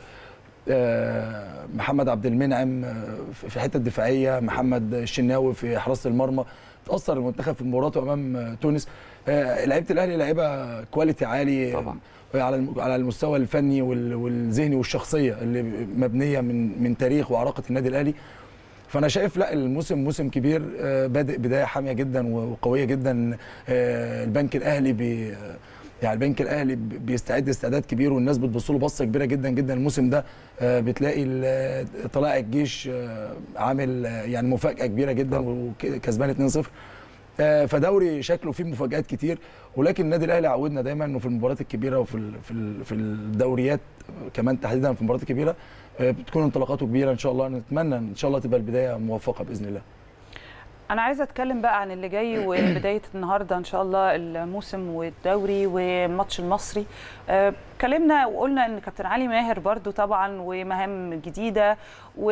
آه، محمد عبد المنعم آه، في في الحته الدفاعيه محمد الشناوي في حراسه المرمى تاثر المنتخب في مباراته امام آه، تونس آه، لعيبه الاهلي لعيبه كواليتي عالي طبعا. على الم- على المستوى الفني وال- والذهني والشخصيه اللي مبنيه من من تاريخ وعراقه النادي الاهلي فانا شايف لا الموسم موسم كبير آه، بادئ بدايه حاميه جدا وقويه جدا آه، البنك الاهلي بي يعني البنك الاهلي بي- بيستعد استعداد كبير والناس بتبص له بصه كبيره جدا جدا الموسم ده آه، بتلاقي ال- طلائع الجيش آه، عامل آه، يعني مفاجاه كبيره جدا وكسبان 2-0 آه، فدوري شكله فيه مفاجآت كتير ولكن النادي الاهلي عودنا دايما انه في المباريات الكبيره وفي ال- في ال- في الدوريات كمان تحديدا في المباريات الكبيره آه، بتكون انطلاقاته كبيره ان شاء الله نتمنى ان شاء الله تبقى البدايه موفقه باذن الله انا عايزه اتكلم بقى عن اللي جاي وبدايه النهارده ان شاء الله الموسم والدوري وماتش المصري آه، اتكلمنا وقلنا ان كابتن علي ماهر برضو طبعا ومهام جديده و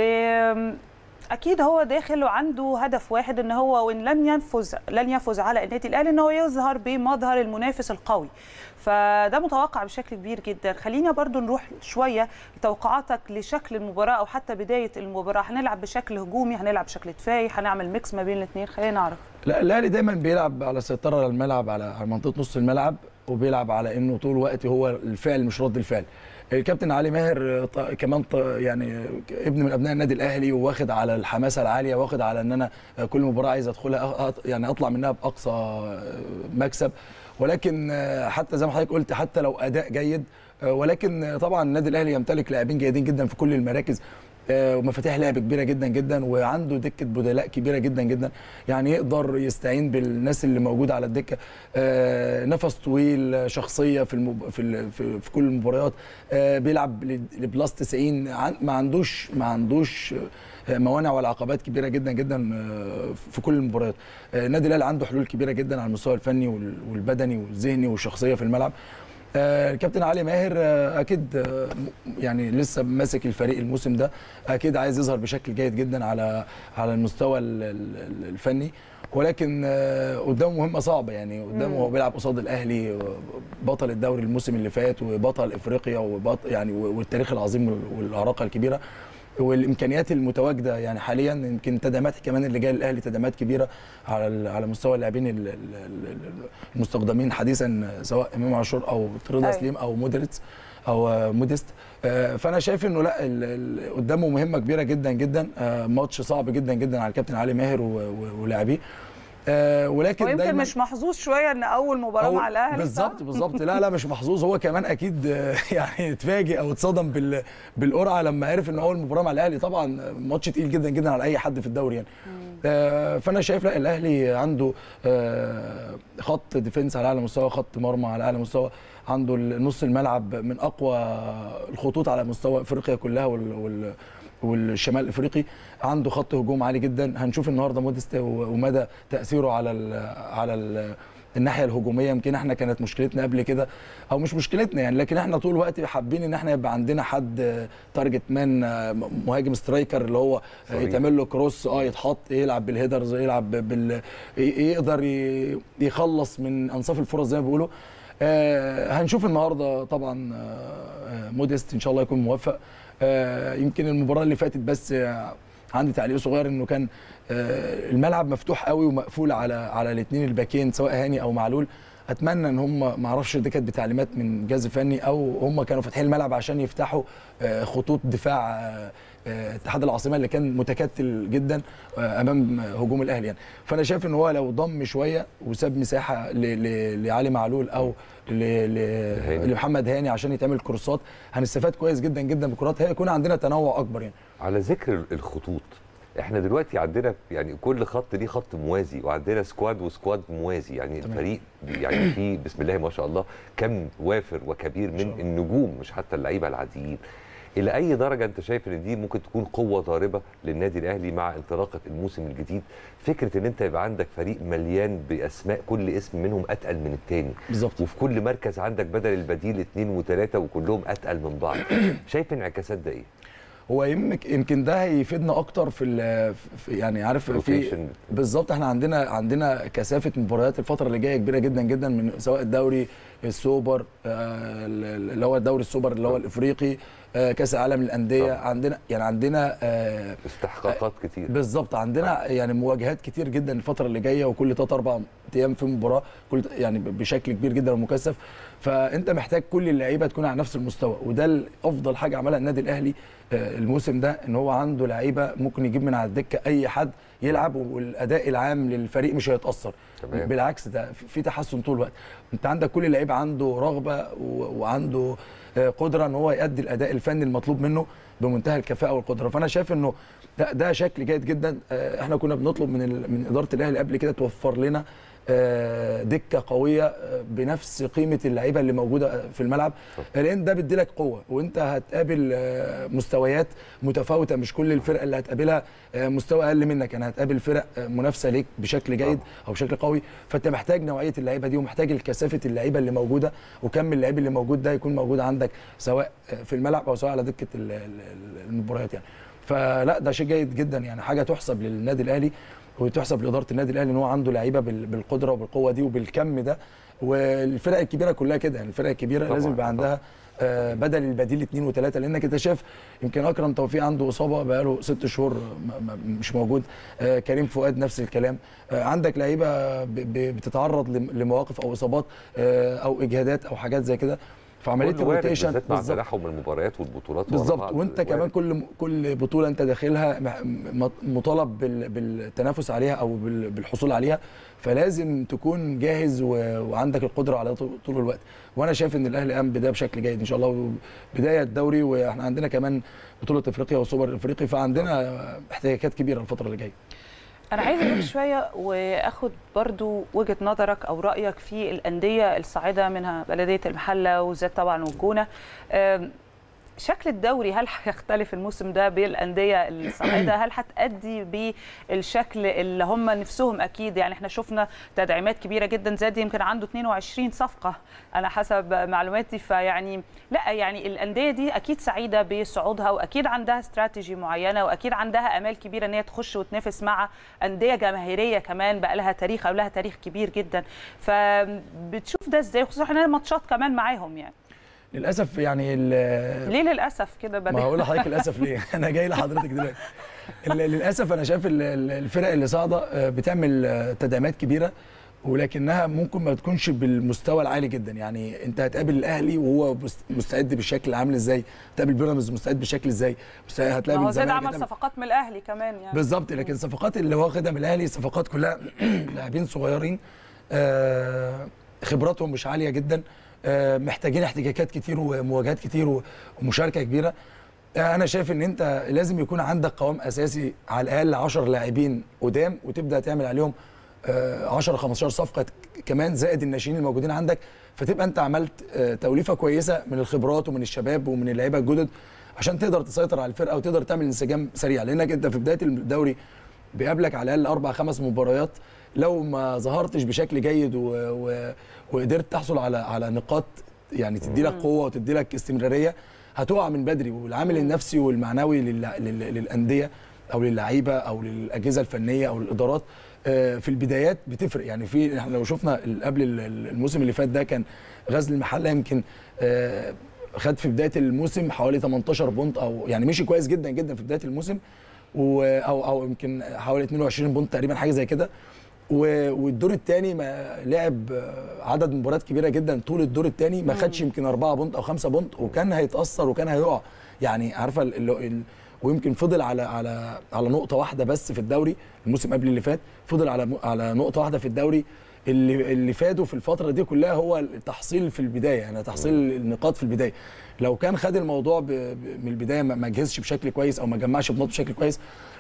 اكيد هو داخل وعنده هدف واحد ان هو وان لم ينفذ لن يفوز على النادي الاهلي ان هو يظهر بمظهر المنافس القوي فده متوقع بشكل كبير جدا خلينا برضو نروح شويه لتوقعاتك لشكل المباراه او حتى بدايه المباراه هنلعب بشكل هجومي هنلعب بشكل دفاعي هنعمل ميكس ما بين الاثنين خلينا نعرف لا الاهلي دايما بيلعب على سيطره على الملعب على على منطقه نص الملعب وبيلعب على انه طول الوقت هو الفعل مش رد الفعل الكابتن علي ماهر ط- كمان ط- يعني ابن من ابناء النادي الاهلي وواخد على الحماسه العاليه واخد على ان انا كل مباراه عايز ادخلها أ- أ- يعني اطلع منها باقصى مكسب ولكن حتى زي ما حضرتك قلت حتى لو اداء جيد ولكن طبعا النادي الاهلي يمتلك لاعبين جيدين جدا في كل المراكز آه، ومفاتيح لعب كبيره جدا جدا وعنده دكه بدلاء كبيره جدا جدا يعني يقدر يستعين بالناس اللي موجوده على الدكه آه، نفس طويل شخصيه في المب... في, ال... في في كل المباريات آه، بيلعب ل- لبلاس 90 عن- ما عندوش ما عندوش آه، موانع ولا عقبات كبيره جدا جدا آه، في كل المباريات آه، النادي الاهلي عنده حلول كبيره جدا على المستوى الفني وال- والبدني والذهني والشخصيه في الملعب آه، الكابتن علي ماهر آه، اكيد آه، م- يعني لسه ماسك الفريق الموسم ده اكيد عايز يظهر بشكل جيد جدا على على المستوى ال- ال- الفني ولكن آه، قدامه مهمه صعبه يعني قدامه هو بيلعب قصاد الاهلي بطل الدوري الموسم اللي فات وبطل افريقيا وبطل يعني والتاريخ العظيم وال- والعراقه الكبيره والامكانيات المتواجده يعني حاليا يمكن تدعيمات كمان اللي جايه للاهلي تدعيمات كبيره على ال- على مستوى اللاعبين ال- ال- ال- المستخدمين حديثا سواء امام عاشور او رضا أيوة. سليم او مودريتس او آه، موديست آه، فانا شايف انه لا ال- ال- قدامه مهمه كبيره جدا جدا آه، ماتش صعب جدا جدا على الكابتن علي ماهر و- و- ولاعبيه آه، ولكن ويمكن دايما مش محظوظ شويه ان اول مباراه هو مع الاهلي بالظبط صح؟ بالظبط لا لا مش محظوظ هو كمان اكيد آه، يعني اتفاجئ او اتصدم بال بالقرعه لما عرف ان اول مباراه مع الاهلي طبعا ماتش تقيل جدا جدا على اي حد في الدوري يعني آه، فانا شايف لا الاهلي عنده آه، خط ديفنس على اعلى مستوى خط مرمى على اعلى مستوى عنده نص الملعب من اقوى الخطوط على مستوى افريقيا كلها وال, وال والشمال الافريقي عنده خط هجوم عالي جدا هنشوف النهارده موديست و- ومدى تاثيره على ال على ال الناحيه الهجوميه يمكن احنا كانت مشكلتنا قبل كده او مش مشكلتنا يعني لكن احنا طول الوقت حابين ان احنا يبقى عندنا حد تارجت مان آه، مهاجم سترايكر اللي هو صحيح. يتعمل له كروس اه يتحط يلعب بالهيدرز يلعب بال ي- يقدر ي- يخلص من انصاف الفرص زي ما بيقولوا آه هنشوف النهارده طبعا آه، آه، موديست ان شاء الله يكون موفق آه يمكن المباراه اللي فاتت بس آه، عندي تعليق صغير انه كان آه، الملعب مفتوح قوي ومقفول على على الاثنين الباكين سواء هاني او معلول اتمنى ان هم ما اعرفش دي كانت بتعليمات من الجهاز الفني او هم كانوا فاتحين الملعب عشان يفتحوا آه، خطوط دفاع آه، آه، اتحاد العاصمه اللي كان متكتل جدا آه، امام هجوم الاهلي يعني فانا شايف ان هو لو ضم شويه وساب مساحه ل- ل- لعلي معلول او ل- هاني. ل- لمحمد هاني عشان يتعمل كروسات هنستفاد كويس جدا جدا بالكرات هيكون عندنا تنوع اكبر يعني على ذكر الخطوط احنا دلوقتي عندنا يعني كل خط ليه خط موازي وعندنا سكواد وسكواد موازي يعني تمام. الفريق يعني فيه بسم الله ما شاء الله كم وافر وكبير شاء من الله. النجوم مش حتى اللعيبه العاديين الى اي درجه انت شايف ان دي ممكن تكون قوه ضاربه للنادي الاهلي مع انطلاقه الموسم الجديد فكره ان انت يبقى عندك فريق مليان باسماء كل اسم منهم اتقل من التاني بالظبط وفي كل مركز عندك بدل البديل اثنين وثلاثه وكلهم اتقل من بعض شايف انعكاسات ده ايه؟ هو يمك يمكن ده هيفيدنا اكتر في, ال- في يعني عارف في Rotation. بالظبط احنا عندنا عندنا كثافه مباريات الفتره اللي جايه كبيره جدا جدا من سواء الدوري السوبر آه، اللي هو الدوري السوبر اللي هو الافريقي آه، كاس العالم للانديه طبعا. عندنا يعني عندنا آه، استحقاقات كتير بالظبط عندنا يعني مواجهات كتير جدا الفتره اللي جايه وكل ثلاث اربع ايام في مباراه كل يعني بشكل كبير جدا ومكثف فانت محتاج كل اللعيبه تكون على نفس المستوى وده افضل حاجه عملها النادي الاهلي آه، الموسم ده ان هو عنده لعيبه ممكن يجيب من على الدكه اي حد يلعب والاداء العام للفريق مش هيتاثر تمام. بالعكس ده في- في تحسن طول الوقت انت عندك كل لعيب عنده رغبه و- وعنده آه، قدره ان هو يؤدي الاداء الفني المطلوب منه بمنتهى الكفاءه والقدره فانا شايف انه ده, ده شكل جيد جدا آه، احنا كنا بنطلب من ال- من اداره الاهلي قبل كده توفر لنا آه، دكه قويه آه، بنفس قيمه اللعيبه اللي موجوده في الملعب لان ده بيديلك قوه وانت هتقابل آه، مستويات متفاوته مش كل الفرق اللي هتقابلها آه، مستوى اقل منك يعني هتقابل فرق آه، منافسه ليك بشكل جيد او بشكل قوي فانت محتاج نوعيه اللعيبه دي ومحتاج الكثافه اللعيبه اللي موجوده وكم اللعيب اللي موجود ده يكون موجود عندك سواء آه، في الملعب او سواء على دكه ال- ال- المباريات يعني فلا ده شيء جيد جدا يعني حاجه تحسب للنادي الاهلي وتحسب لاداره النادي الاهلي ان هو عنده لعيبه بال- بالقدره وبالقوه دي وبالكم ده والفرق الكبيره كلها كده يعني الفرق الكبيره طبعاً، لازم يبقى طبعاً. عندها آه، بدل البديل اثنين وثلاثه لانك انت شايف يمكن اكرم توفيق عنده اصابه بقاله ست شهور م- م- مش موجود آه، كريم فؤاد نفس الكلام آه، عندك لعيبه ب- ب- بتتعرض لم- لمواقف او اصابات آه، او اجهادات او حاجات زي كده فعمليه كله وارد الروتيشن بالذات مع بالظبط. تلاحم المباريات والبطولات ورا بالظبط بعض، وانت وارد. كمان كل كل بطوله انت داخلها م- م- مطالب بال- بالتنافس عليها او بال- بالحصول عليها فلازم تكون جاهز و- وعندك القدره على طول طول الوقت وانا شايف ان الاهلي قام بده بشكل جيد ان شاء الله بدايه الدوري واحنا عندنا كمان بطوله افريقيا والسوبر الافريقي فعندنا احتياجات كبيره الفتره اللي جايه انا عايزه اروح شويه واخد برضو وجهه نظرك او رايك في الانديه الصاعده منها بلديه المحله وزاد طبعا والجونه أم، شكل الدوري هل هيختلف الموسم ده بالانديه الصاعده هل هتأدي بالشكل اللي هم نفسهم اكيد يعني احنا شفنا تدعيمات كبيره جدا زاد يمكن عنده 22 صفقه انا حسب معلوماتي فيعني لا يعني الانديه دي اكيد سعيده بصعودها واكيد عندها استراتيجي معينه واكيد عندها امال كبيره ان هي تخش وتنافس مع انديه جماهيريه كمان بقى لها تاريخ او لها تاريخ كبير جدا فبتشوف ده ازاي خصوصا ان الماتشات كمان معاهم يعني للاسف يعني ال- ليه للاسف كده ما بدأ هقول لحضرتك للاسف ليه انا جاي لحضرتك دلوقتي ال- للاسف انا شايف ال- ال- الفرق اللي صاعده آه، بتعمل آه، تدعيمات كبيره ولكنها ممكن ما تكونش بالمستوى العالي جدا يعني انت هتقابل الاهلي وهو مست- مستعد بالشكل عامل ازاي هتقابل بيراميدز مستعد بالشكل ازاي مست- هتلاقي ما هو زاد الزمالك عمل هتقابل- صفقات من الاهلي كمان يعني بالظبط لكن الصفقات اللي هو واخدها من الاهلي صفقات كلها لاعبين صغيرين آه، خبراتهم مش عاليه جدا آه، محتاجين احتكاكات كتير ومواجهات كتير و- ومشاركه كبيره آه، انا شايف ان انت لازم يكون عندك قوام اساسي على الاقل 10 لاعبين قدام وتبدا تعمل عليهم آه، 10 15 صفقه كمان زائد الناشئين الموجودين عندك فتبقى انت عملت آه، توليفه كويسه من الخبرات ومن الشباب ومن اللعيبه الجدد عشان تقدر تسيطر على الفرقه وتقدر تعمل انسجام سريع لانك انت في بدايه الدوري بيقابلك على الاقل اربع خمس مباريات لو ما ظهرتش بشكل جيد و... و... وقدرت تحصل على على نقاط يعني تدي لك قوه وتدي لك استمراريه هتقع من بدري والعامل النفسي والمعنوي لل... لل... للانديه او للعيبه او للاجهزه الفنيه او الادارات آه، في البدايات بتفرق يعني في احنا لو شفنا ال- قبل ال- ال- الموسم اللي فات ده كان غزل المحله يمكن آه، خد في بدايه الموسم حوالي 18 بونت او يعني مشي كويس جدا جدا في بدايه الموسم و او او يمكن حوالي 22 بونت تقريبا حاجه زي كده و- والدور الثاني ما لعب آه، عدد مباريات كبيره جدا طول الدور الثاني ما خدش يمكن 4 بونت او 5 بونت وكان هيتاثر وكان هيقع يعني عارفه ال- ال- ال- ويمكن فضل على على على نقطه واحده بس في الدوري الموسم قبل اللي فات فضل على م- على نقطه واحده في الدوري اللي اللي فاده في الفتره دي كلها هو التحصيل في البدايه يعني تحصيل النقاط في البدايه لو كان خد الموضوع ب- ب- من البدايه ما ما جهزش بشكل كويس او ما جمعش بنقط بشكل كويس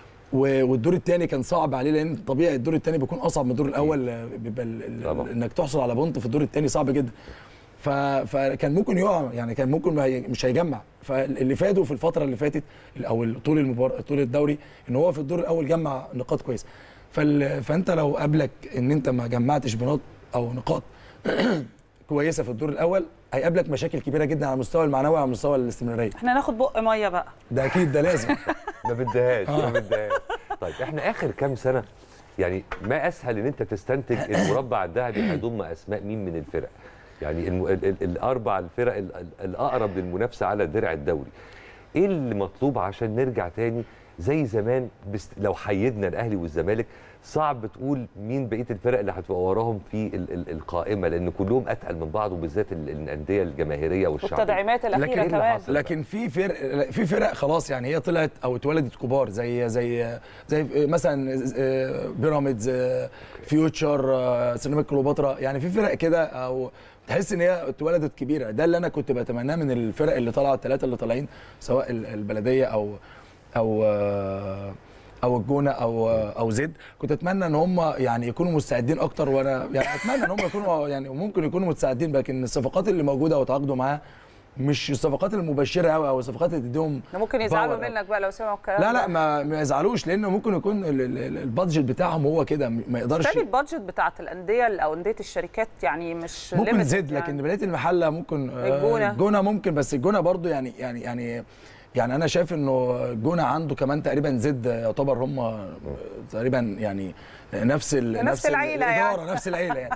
و- والدور الثاني كان صعب عليه لان طبيعي الدور الثاني بيكون اصعب من الدور الاول آه، بيبقى ال- ال- طبعا. انك تحصل على بونت في الدور الثاني صعب جدا ف... فكان ممكن يقع يعني كان ممكن ما هي... مش هيجمع فاللي فاده في الفتره اللي فاتت او ال- طول المبار... طول الدوري ان هو في الدور الاول جمع نقاط كويسه فال... فانت لو قابلك ان انت ما جمعتش بنقط او نقاط كويسه في الدور الاول هيقابلك مشاكل كبيره جدا على المستوى المعنوي وعلى مستوى الاستمراريه احنا ناخد بق ميه بقى ده اكيد ده لازم ما بدهاش ما بدهاش طيب احنا اخر كام سنه يعني ما اسهل ان انت تستنتج المربع الذهبي هيضم اسماء مين من الفرق يعني الم... ال... ال... الاربع الفرق ال... ال- الاقرب للمنافسه على درع الدوري ايه اللي مطلوب عشان نرجع تاني زي زمان بس لو حيدنا الاهلي والزمالك صعب تقول مين بقيه الفرق اللي هتبقى وراهم في ال... ال... القائمه لان كلهم اتقل من بعض وبالذات ال... الانديه الجماهيريه والشعبيه والتدعيمات الاخيره لكن إيه اللي كمان حصل؟ لكن في فرق في فرق خلاص يعني هي طلعت او اتولدت كبار زي زي زي مثلا آه، بيراميدز آه، فيوتشر آه، سيراميك كليوباترا يعني في فرق كده او تحس ان هي اتولدت كبيره ده اللي انا كنت بتمناه من الفرق اللي طالعه الثلاثه اللي طالعين سواء ال- البلديه او او آه، او الجونه او او زد كنت اتمنى ان هم يعني يكونوا مستعدين اكتر وانا يعني اتمنى ان هم يكونوا يعني ممكن يكونوا مستعدين لكن الصفقات اللي موجوده وتعاقدوا معاها مش الصفقات المبشره قوي او الصفقات اللي تديهم ده ممكن يزعلوا باور. منك بقى لو سمعوا الكلام لا لا ده. ما ما يزعلوش لانه ممكن يكون ال- ال- ال- البادجت بتاعهم هو كده ما يقدرش بالتالي البادجت بتاعت الانديه او انديه الشركات يعني مش ممكن limited زد يعني. لكن بلديه المحله ممكن آه، الجونة. الجونه ممكن بس الجونه برضو يعني يعني يعني يعني انا شايف انه الجونه عنده كمان تقريبا زد يعتبر هم تقريبا يعني نفس ال نفس ال- العيلة يعني. الاداره نفس العيله يعني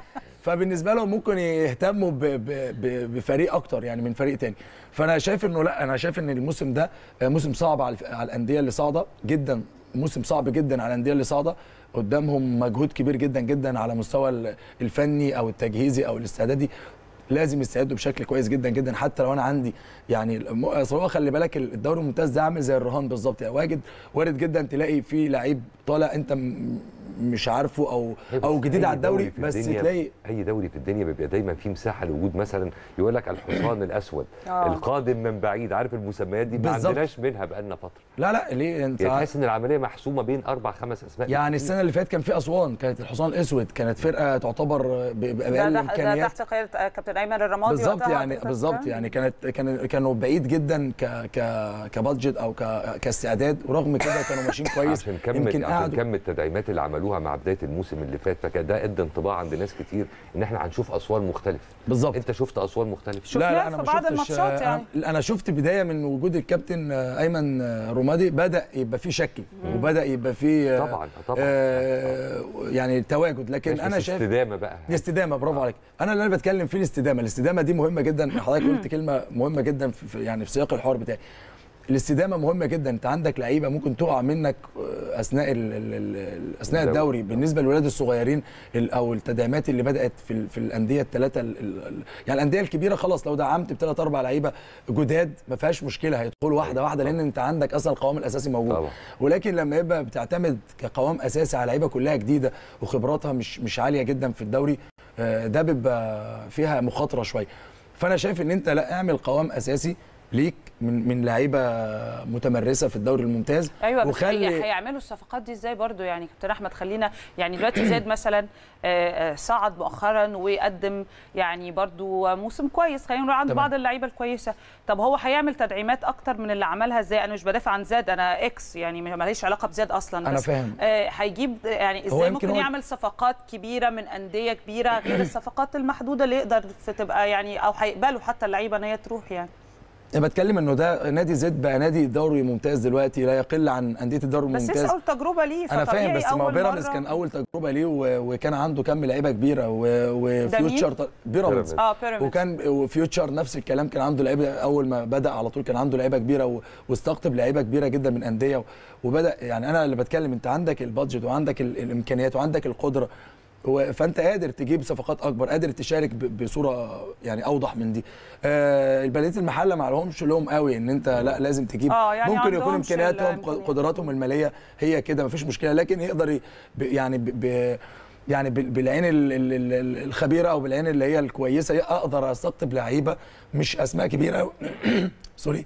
فبالنسبه لهم ممكن يهتموا ب- ب- ب- بفريق اكتر يعني من فريق تاني فانا شايف انه لا انا شايف ان الموسم ده موسم صعب على على الانديه اللي صاعده جدا موسم صعب جدا على الانديه اللي صاعده قدامهم مجهود كبير جدا جدا على مستوى ال- الفني او التجهيزي او الاستعدادي لازم يستعدوا بشكل كويس جدا جدا حتى لو انا عندي يعني الم- أصل هو خلي بالك الدوري الممتاز ده عامل زي الرهان بالظبط يعني واجد وارد جدا تلاقي فيه لعيب طالع انت م- مش عارفه او هي بص، او جديد أي على الدوري دوري في بس الدنيا- تلاقي اي دوري في الدنيا بيبقى دايما فيه مساحه لوجود مثلا يقول لك الحصان الاسود آه. القادم من بعيد عارف المسميات دي ما بالظبط. عندناش منها بقالنا فتره لا لا ليه انت يعني تحس ان العمليه محسومه بين اربع خمس اسماء يعني بالكتير. السنه اللي فاتت كان في اسوان كانت الحصان الاسود كانت فرقه تعتبر ب- ده, باقل ده, ده امكانيات تحت قياده كابتن ايمن الرمادي بالظبط وقتها يعني وقتها. بالظبط يعني كانت كان كانوا بعيد جدا ك ك كبادجت او ك كاستعداد ورغم كده كانوا ماشيين كويس عشان كم يمكن عشان قعدوا كم التدعيمات اللي عملوها مع بدايه الموسم اللي فات فكان ده ادى انطباع عند ناس كتير ان احنا هنشوف اسوان مختلف بالظبط انت شفت اسوان مختلف شفناه في ما بعض شفتش- الماتشات يعني. انا انا شفت بدايه من وجود الكابتن آه، ايمن آه، رمادي بدا يبقى فيه شكل وبدا يبقى فيه آه، طبعا طبعا آه، يعني تواجد لكن ماشي، انا بس شايف استدامه بقى الاستدامه برافو عليك انا اللي انا بتكلم فيه الاستدامه الاستدامه دي مهمه جدا حضرتك قلت كلمه مهمه جدا في في- يعني في سياق الحوار بتاعي الاستدامه مهمه جدا انت عندك لعيبه ممكن تقع منك آه، اثناء ال ال ال اثناء الدوري. الدوري بالنسبه للولاد الصغيرين ال- او التدعيمات اللي بدات في ال- في الانديه الثلاثه ال- ال- ال- يعني الانديه الكبيره خلاص لو دعمت بثلاث اربع لعيبه جداد ما فيهاش مشكله هيدخلوا واحده واحده لان انت عندك اصلا القوام الاساسي موجود طبعا. ولكن لما يبقى بتعتمد كقوام اساسي على لعيبه كلها جديده وخبراتها مش مش عاليه جدا في الدوري آه، ده بيبقى فيها مخاطره شويه فانا شايف ان انت لا اعمل قوام اساسي ليك من من لعيبه متمرسه في الدوري الممتاز ايوه بس وخلي هي- هيعملوا الصفقات دي ازاي برضو يعني كابتن احمد خلينا يعني دلوقتي زياد مثلا آه، آه، صعد مؤخرا وقدم يعني برضو موسم كويس خلينا نقول عنده تمام. بعض اللعيبه الكويسه طب هو هيعمل تدعيمات اكتر من اللي عملها ازاي انا مش بدافع عن زياد انا اكس يعني ماليش علاقه بزياد اصلا أنا بس فاهم. آه، هيجيب يعني هو ازاي يمكن ممكن هو- يعمل صفقات كبيره من انديه كبيره غير الصفقات المحدوده اللي يقدر في تبقى يعني او هيقبلوا حتى اللعيبه ان هي تروح يعني انا بتكلم انه ده نادي زد بقى نادي دوري ممتاز دلوقتي لا يقل عن انديه الدوري بس الممتاز لسه اول تجربه ليه انا فطبيعي فاهم بس ما هو أول بيراميدز مرة- كان اول تجربه ليه و- وكان عنده كم لعيبه كبيره و- ده مين؟ وفيوتشر ط- بيراميدز اه بيراميدز وكان وفيوتشر نفس الكلام كان عنده لعيبه اول ما بدا على طول كان عنده لعيبه كبيره و- واستقطب لعيبه كبيره جدا من انديه و- وبدا يعني انا اللي بتكلم انت عندك البادجت وعندك ال- الامكانيات وعندك القدره و- فانت قادر تجيب صفقات اكبر قادر تشارك ب- بصوره يعني اوضح من دي آه البلديه المحله ما لهمش لهم قوي ان انت لا لازم تجيب آه، يعني ممكن يكون عندهمش امكانياتهم الإمكانيات. قدراتهم الماليه هي كده مفيش مشكله لكن يقدر ي- ب- يعني ب ب يعني بال- بالعين ال- ال- ال- الخبيره او بالعين اللي هي الكويسه اقدر استقطب لعيبه مش اسماء كبيره سوري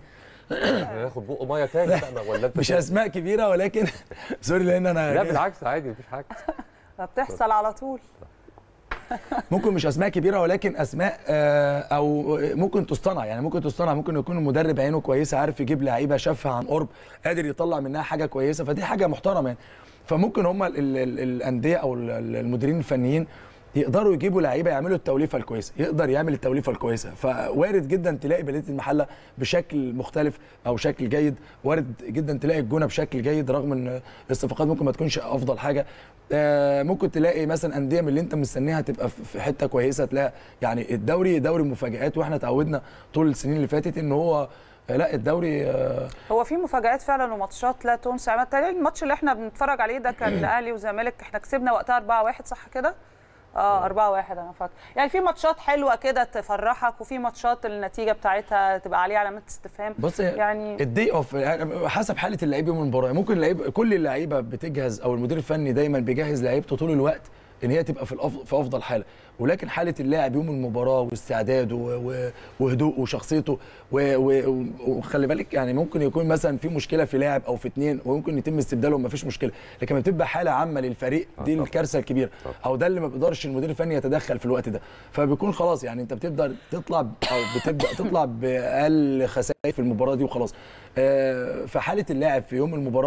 ناخد بقه ميه تاني بقى ولا انت مش شايف؟ اسماء كبيره ولكن سوري لان انا لا بالعكس عادي مفيش حاجه بتحصل على طول ممكن مش اسماء كبيره ولكن اسماء آه، او ممكن تصطنع يعني ممكن تصطنع ممكن يكون المدرب عينه كويسه عارف يجيب لعيبه شافها عن قرب قادر يطلع منها حاجه كويسه فدي حاجه محترمه يعني فممكن هم ال- ال- الانديه او ال- ال- المديرين الفنيين يقدروا يجيبوا لعيبه يعملوا التوليفه الكويسه يقدر يعمل التوليفه الكويسه فوارد جدا تلاقي بلديه المحله بشكل مختلف او شكل جيد وارد جدا تلاقي الجونه بشكل جيد رغم ان الصفقات ممكن ما تكونش افضل حاجه آه، ممكن تلاقي مثلا انديه من اللي انت مستنيها تبقى في في حته كويسه تلاقي يعني الدوري دوري مفاجآت واحنا اتعودنا طول السنين اللي فاتت ان هو آه، لا الدوري آه، هو في مفاجآت فعلا وماتشات لا تنسى مثلا الماتش اللي احنا بنتفرج عليه ده كان اهلي وزمالك احنا كسبنا وقتها 4-1 صح كده؟ اه 4-1 انا فاكر يعني في ماتشات حلوه كده تفرحك وفي ماتشات النتيجه بتاعتها تبقى عليها علامات استفهام بص يعني الدي اوف حسب حاله اللعيب يوم المباراه ممكن اللعيب كل اللعيبه بتجهز او المدير الفني دايما بيجهز لعيبته طول الوقت ان هي تبقى في الأف... في افضل حاله ولكن حاله اللاعب يوم المباراه واستعداده و... و... وهدوءه وشخصيته و... و... وخلي بالك يعني ممكن يكون مثلا في مشكله في لاعب او في اثنين وممكن يتم استبدالهم مفيش مشكله لكن لما بتبقى حاله عامه للفريق دي طبعا. الكارثه الكبيره طبعا. او ده اللي ما بيقدرش المدير الفني يتدخل في الوقت ده فبيكون خلاص يعني انت بتبدا تطلع او بتبدا تطلع باقل خسائر في المباراه دي وخلاص آه، في حاله اللاعب في يوم المباراه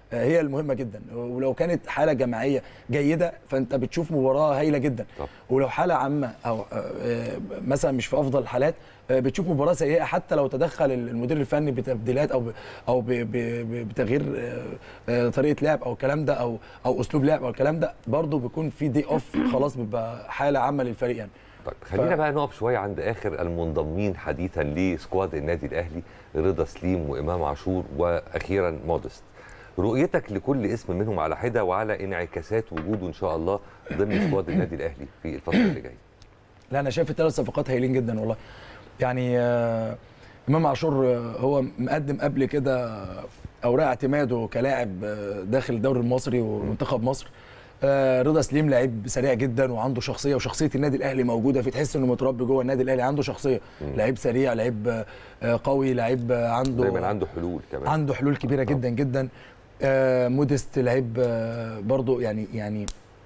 آه، هي المهمه جدا ولو كانت حاله جماعيه جيده فانت بتشوف مباراه هايله جدا طب. ولو حاله عامه او آه، مثلا مش في افضل الحالات آه، بتشوف مباراه سيئه حتى لو تدخل المدير الفني بتبديلات او ب او ب ب ب بتغيير آه، آه، طريقه لعب او الكلام ده او او اسلوب لعب او الكلام ده برضه بيكون في دي اوف خلاص بيبقى حاله عامه للفريق يعني طيب خلينا بقى نقف شويه عند اخر المنضمين حديثا لسكواد النادي الاهلي رضا سليم وامام عاشور واخيرا مودست رؤيتك لكل اسم منهم على حده وعلى انعكاسات وجوده ان شاء الله ضمن سكواد النادي الاهلي في الفتره اللي جايه لا انا شايف الثلاث صفقات هايلين جدا والله يعني آه، امام عاشور آه، هو مقدم قبل كده اوراق اعتماده كلاعب آه، داخل الدوري المصري ومنتخب مصر آه، رضا سليم لعيب سريع جدا وعنده شخصيه وشخصيه النادي الاهلي موجوده في تحس انه متربي جوه النادي الاهلي عنده شخصيه لعيب سريع لعيب آه، قوي لعيب آه، عنده دايما عنده حلول كمان عنده حلول كبيره جدا جدا آه، موديست لعيب آه، برضو يعني يعني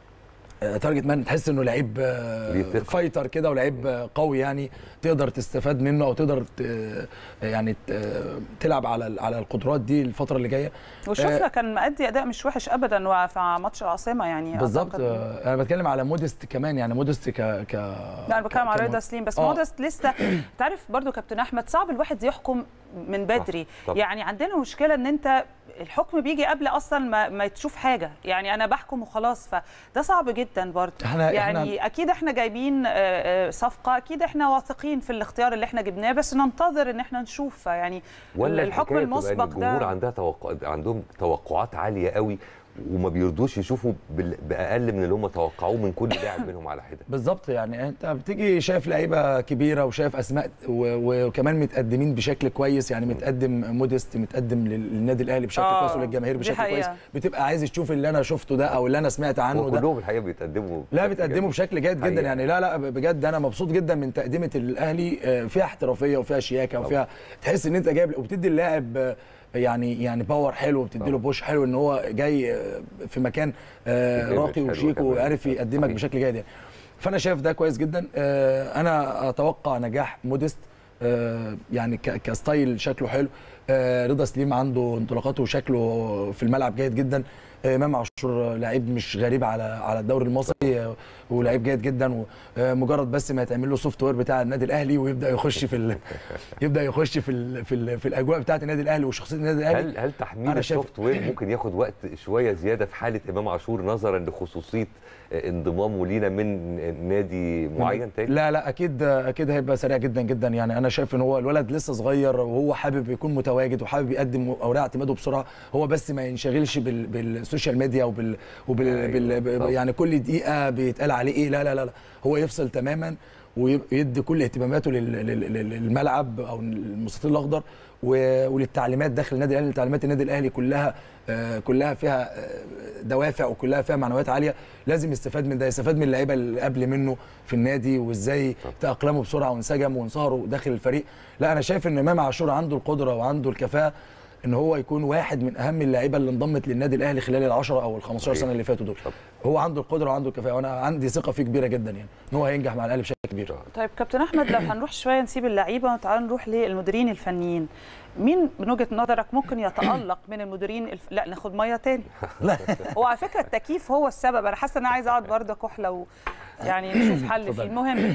آه، تارجت مان تحس انه لعيب آه، ليه ثقة. فايتر كده ولعيب آه، قوي يعني تقدر تستفاد منه او تقدر ت- آه، يعني ت- آه، تلعب على على القدرات دي الفتره اللي جايه وشفنا كان مأدي اداء مش وحش ابدا في ماتش العاصمه يعني بالظبط أعتقد. آه، انا بتكلم على موديست كمان يعني موديست ك ك لا انا بتكلم على كم- رضا سليم بس آه. مودست لسه تعرف برضو كابتن احمد صعب الواحد يحكم من بدري طبعا. يعني عندنا مشكله ان انت الحكم بيجي قبل اصلا ما, ما تشوف حاجه يعني انا بحكم وخلاص فده صعب جدا برضو إحنا- يعني إحنا- اكيد احنا جايبين آه، آه، صفقه اكيد احنا واثقين في الاختيار اللي احنا جبناه بس ننتظر ان احنا نشوف يعني ولا الحكم الحكاية بتبقى إن المسبق الجمهور ده عندها توقع... عندهم توقعات عاليه قوي وما بيرضوش يشوفوا بال... باقل من اللي هم توقعوه من كل لاعب منهم على حده بالظبط يعني انت بتيجي شايف لعيبه كبيره وشايف اسماء و- وكمان متقدمين بشكل كويس يعني متقدم موديست متقدم للنادي الاهلي بشكل آه، كويس وللجماهير دي بشكل حقيقة. كويس بتبقى عايز تشوف اللي انا شفته ده او اللي انا سمعت عنه ده وكلهم الحقيقه بيتقدموا لا بشكل بتقدمه جميل. بشكل جيد جدا حقيقة. يعني لا لا بجد انا مبسوط جدا من تقدمه الاهلي آه، فيها احترافيه وفيها شياكه وفيها تحس ان انت جايب وبتدي اللاعب آه، يعني يعني باور حلو وبتدي له طبعا. بوش حلو ان هو جاي آه، في مكان آه، إيمج راقي حلو وشيك كمان. وعارف يقدمك صحيح. بشكل جيد يعني فانا شايف ده كويس جدا آه، انا اتوقع نجاح موديست آه، يعني ك- كستايل شكله حلو آه، رضا سليم عنده انطلاقاته وشكله في الملعب جيد جدا آه، امام عاشور لعيب مش غريب على على الدوري المصري آه، ولعيب جيد جدا ومجرد بس ما يتعمل له سوفت وير بتاع النادي الاهلي ويبدا يخش في ال... يبدا يخش في ال... في, ال... في الاجواء بتاعه النادي الاهلي وشخصيه النادي الاهلي هل هل تحميل أنا شايف- السوفت وير ممكن ياخد وقت شويه زياده في حاله امام عاشور نظرا لخصوصيه انضمامه لينا من نادي معين تاني؟ لا لا اكيد اكيد هيبقى سريع جدا جدا يعني انا شايف ان هو الولد لسه صغير وهو حابب يكون متواجد وحابب يقدم اوراق اعتماده بسرعه هو بس ما ينشغلش بال بالسوشيال ميديا وبال وبال أيوة، بال طبعا. يعني كل دقيقه بيتقال عليه ايه لا لا لا, لا. هو يفصل تماما ويدي كل اهتماماته لل- لل- لل- للملعب او المستطيل الاخضر و- وللتعليمات داخل النادي الاهلي تعليمات النادي الاهلي كلها آه، كلها فيها آه، دوافع وكلها فيها معنويات عاليه لازم يستفاد من ده يستفاد من اللعيبه اللي قبل منه في النادي وازاي تاقلموا بسرعه وانسجموا وانصهروا داخل الفريق لا انا شايف ان امام عاشور عنده القدره وعنده الكفاءه ان هو يكون واحد من اهم اللعيبه اللي انضمت للنادي الاهلي خلال ال 10 او ال 15 سنه اللي فاتوا دول هو عنده القدره وعنده الكفاءه وانا عندي ثقه فيه كبيره جدا يعني ان هو هينجح مع الاهلي بشكل كبير طيب كابتن احمد لو هنروح شويه نسيب اللعيبه وتعالى نروح للمديرين الفنيين مين من وجهه نظرك ممكن يتالق من المديرين الف... لا ناخد ميه تاني لا هو على فكره التكييف هو السبب انا حاسه ان انا عايزه اقعد برضه كحله و... يعني نشوف حل فيه اتفضل. المهم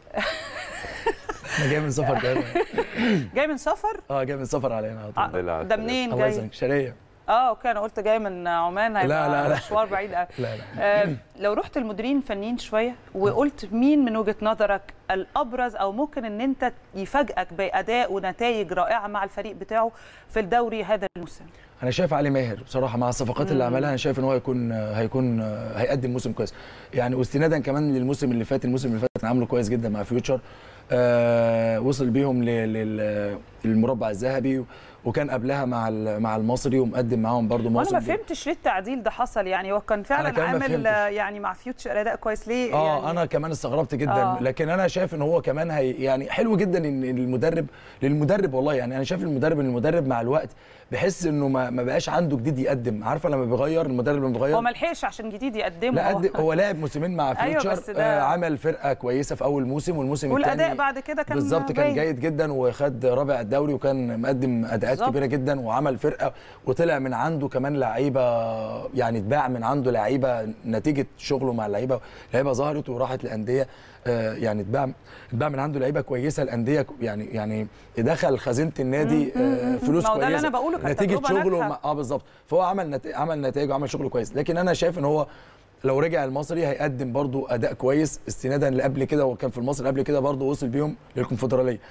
انا جاي من سفر جاي جاي من سفر اه جاي من سفر علينا على طول. الحمد لله على ده السلامة. منين الله جاي يسلمك شرقيه اه اوكي انا قلت جاي من عمان هيبقى لا، لا. مشوار بعيد قوي لا لا آه، لو رحت المديرين الفنيين شويه وقلت مين من وجهه نظرك الابرز او ممكن ان انت يفاجئك باداء ونتائج رائعه مع الفريق بتاعه في الدوري هذا الموسم انا شايف علي ماهر بصراحه مع الصفقات اللي عملها انا شايف ان هو هيكون هيكون هيقدم موسم كويس يعني واستنادا كمان للموسم اللي فات الموسم اللي فات كان عامله كويس جدا مع فيوتشر آه وصل بيهم لل- لل- للمربع الذهبي وكان قبلها مع ال- مع المصري ومقدم معاهم برضو وانا موسم ما فهمتش ليه التعديل ده حصل يعني هو كان فعلا كمان ما عامل فهمتش. آه، يعني مع فيوتشر اداء كويس ليه اه يعني انا كمان استغربت جدا آه. آه. لكن انا شايف ان هو كمان هي يعني حلو جدا ان المدرب للمدرب والله يعني انا شايف المدرب ان المدرب مع الوقت بحس انه ما, ما بقاش عنده جديد يقدم عارفه لما بيغير المدرب لما بيغير هو ما لحقش عشان جديد يقدمه لا قد هو لعب موسمين مع أيوة، فيوتشر بس ده- آه عمل فرقه كويسه في اول موسم والموسم والاداء الثاني بعد كده كان بالظبط كان باين. جيد جدا وخد رابع الدوري وكان مقدم اداءات بالظبط. كبيره جدا وعمل فرقه وطلع من عنده كمان لعيبه يعني اتباع من عنده لعيبه نتيجه شغله مع اللعيبه لعيبه ظهرت وراحت لانديه آه، يعني اتباع اتباع من عنده لعيبه كويسه الانديه يعني يعني دخل خزينه النادي آه، فلوس ما هو ده اللي كويسه أنا بقوله، كانت نتيجه تجربة شغله ناجحة. مع- اه بالظبط فهو عمل نت... عمل نتائج وعمل شغل كويس لكن انا شايف ان هو لو رجع المصري هيقدم برضو اداء كويس استنادا اللي قبل كده وكان في المصري قبل كده برضو وصل بيهم للكونفدراليه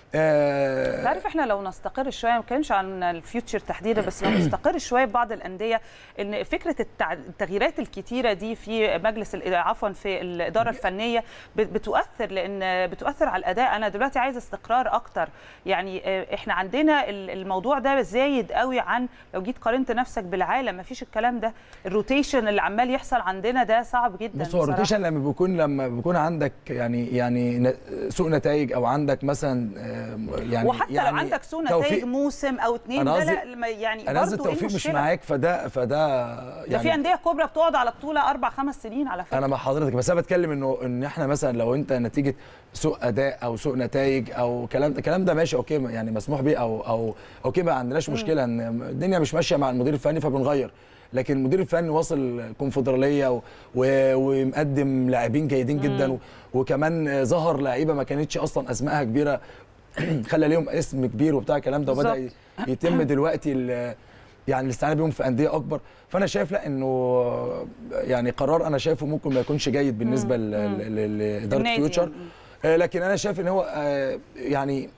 آه تعرف احنا لو نستقر شويه ما بنتكلمش عن الفيوتشر تحديدا بس لو نستقر شويه ببعض الانديه ان فكره التع- التغييرات الكتيره دي في مجلس الإدارة- عفوا في الاداره الفنيه بت- بتؤثر لان بتؤثر على الاداء انا دلوقتي عايز استقرار اكتر يعني اه، احنا عندنا ال- الموضوع ده زايد قوي عن لو جيت قارنت نفسك بالعالم ما فيش الكلام ده الروتيشن اللي عمال يحصل عندنا ده صعب جدا بص هو بصراحة. الروتيشن لما بيكون لما بيكون عندك يعني يعني ن- سوء نتائج او عندك مثلا آه، يعني وحتى يعني لو عندك سوء توفيق- نتائج موسم او اتنين أنا ده قصدي- لا لما- يعني انا قصدي برضه ايه التوفيق مش المشكلة؟ معاك فده فده ده في انديه كبرى بتقعد على بطوله اربع خمس سنين على فكره انا مع حضرتك بس انا بتكلم انه ان احنا مثلا لو انت نتيجه سوء اداء او سوء نتائج او كلام الكلام ده ماشي اوكي يعني مسموح بيه او او اوكي ما عندناش مشكله ان الدنيا مش ماشيه مع المدير الفني فبنغير لكن المدير الفني واصل كونفدراليه و- و- ومقدم لاعبين جيدين جدا و- وكمان ظهر لعيبه ما كانتش اصلا اسمائها كبيره خلى ليهم اسم كبير وبتاع الكلام ده وبدا بالظبط. يتم دلوقتي ال- يعني الاستعانه بيهم في انديه اكبر فانا شايف لا انه يعني قرار انا شايفه ممكن ما يكونش جيد بالنسبه ل- ل- لاداره النادي فيوتشر يعني. آه، لكن انا شايف ان هو آه، يعني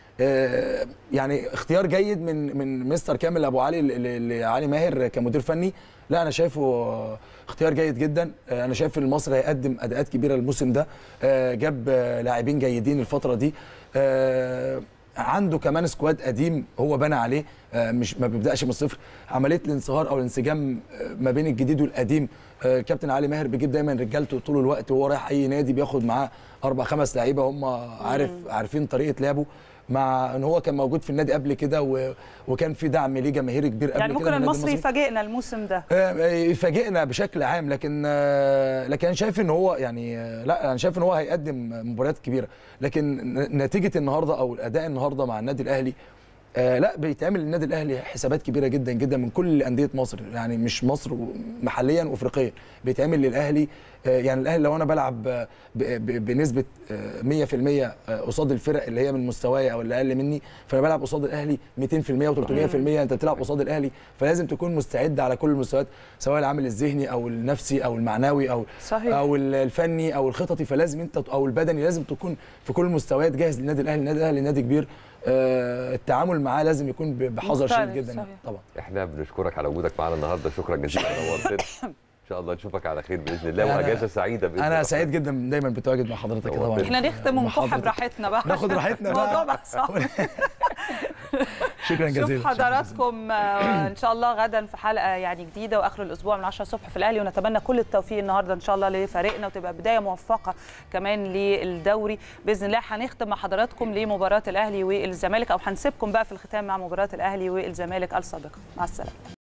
آه، يعني اختيار جيد من من مستر كامل ابو علي ل- ل- لعلي ماهر كمدير فني لا انا شايفه آه، اختيار جيد جدا آه، انا شايف ان المصري هيقدم اداءات كبيره الموسم ده آه، جاب آه، لاعبين جيدين الفتره دي آه، عنده كمان سكواد قديم هو بنى عليه آه، مش ما بيبداش من الصفر عمليه الانصهار او الانسجام آه، ما بين الجديد والقديم آه، الكابتن علي ماهر بيجيب دايما رجالته طول الوقت وهو رايح اي نادي بياخد معاه اربع خمس لعيبه هم عارف عارفين طريقه لعبه مع ان هو كان موجود في النادي قبل كده و- وكان في دعم ليه جماهيري كبير قبل يعني كده ممكن من النادي المصري يفاجئنا الموسم ده آه، يفاجئنا بشكل عام لكن آه، لكن انا شايف ان هو يعني آه، لا انا شايف ان هو هيقدم مباريات كبيره لكن ن- نتيجه النهارده او الاداء النهارده مع النادي الاهلي آه لا بيتعمل للنادي الاهلي حسابات كبيره جدا جدا من كل انديه مصر يعني مش مصر محليا وافريقيا بيتعمل للاهلي آه يعني الاهلي لو انا بلعب آه، ب- ب- بنسبه آه، 100% آه، قصاد الفرق اللي هي من مستواي او اللي اقل مني فانا بلعب قصاد الاهلي 200% و300% انت بتلعب قصاد الاهلي فلازم تكون مستعد على كل المستويات سواء العامل الذهني او النفسي او المعنوي او صحيح. او ال- الفني او الخططي فلازم انت او البدني لازم تكون في كل المستويات جاهز للنادي الاهلي النادي الاهلي نادي كبير آه، التعامل معاه لازم يكون ب- بحذر مختلف، شديد جدا يعني صحيح. طبعا احنا بنشكرك على وجودك معانا النهارده شكرا جزيلا نورتنا ان شاء الله نشوفك على خير باذن الله أنا- واجازه سعيده باذن الله انا سعيد جدا دايما بتواجد مع حضرتك نورتنا. طبعا احنا نختم ونكح وحضرتك. براحتنا بقى ناخد راحتنا الموضوع بقى بقى صعب شكرا جزيلا نشوف حضراتكم آه، ان شاء الله غدا في حلقه يعني جديده واخر الاسبوع من 10 الصبح في الاهلي ونتمنى كل التوفيق النهارده ان شاء الله لفريقنا وتبقى بدايه موفقه كمان للدوري باذن الله هنختم مع حضراتكم لمباراه الاهلي والزمالك او هنسيبكم بقى في الختام مع مباراه الاهلي والزمالك السابقه مع السلامه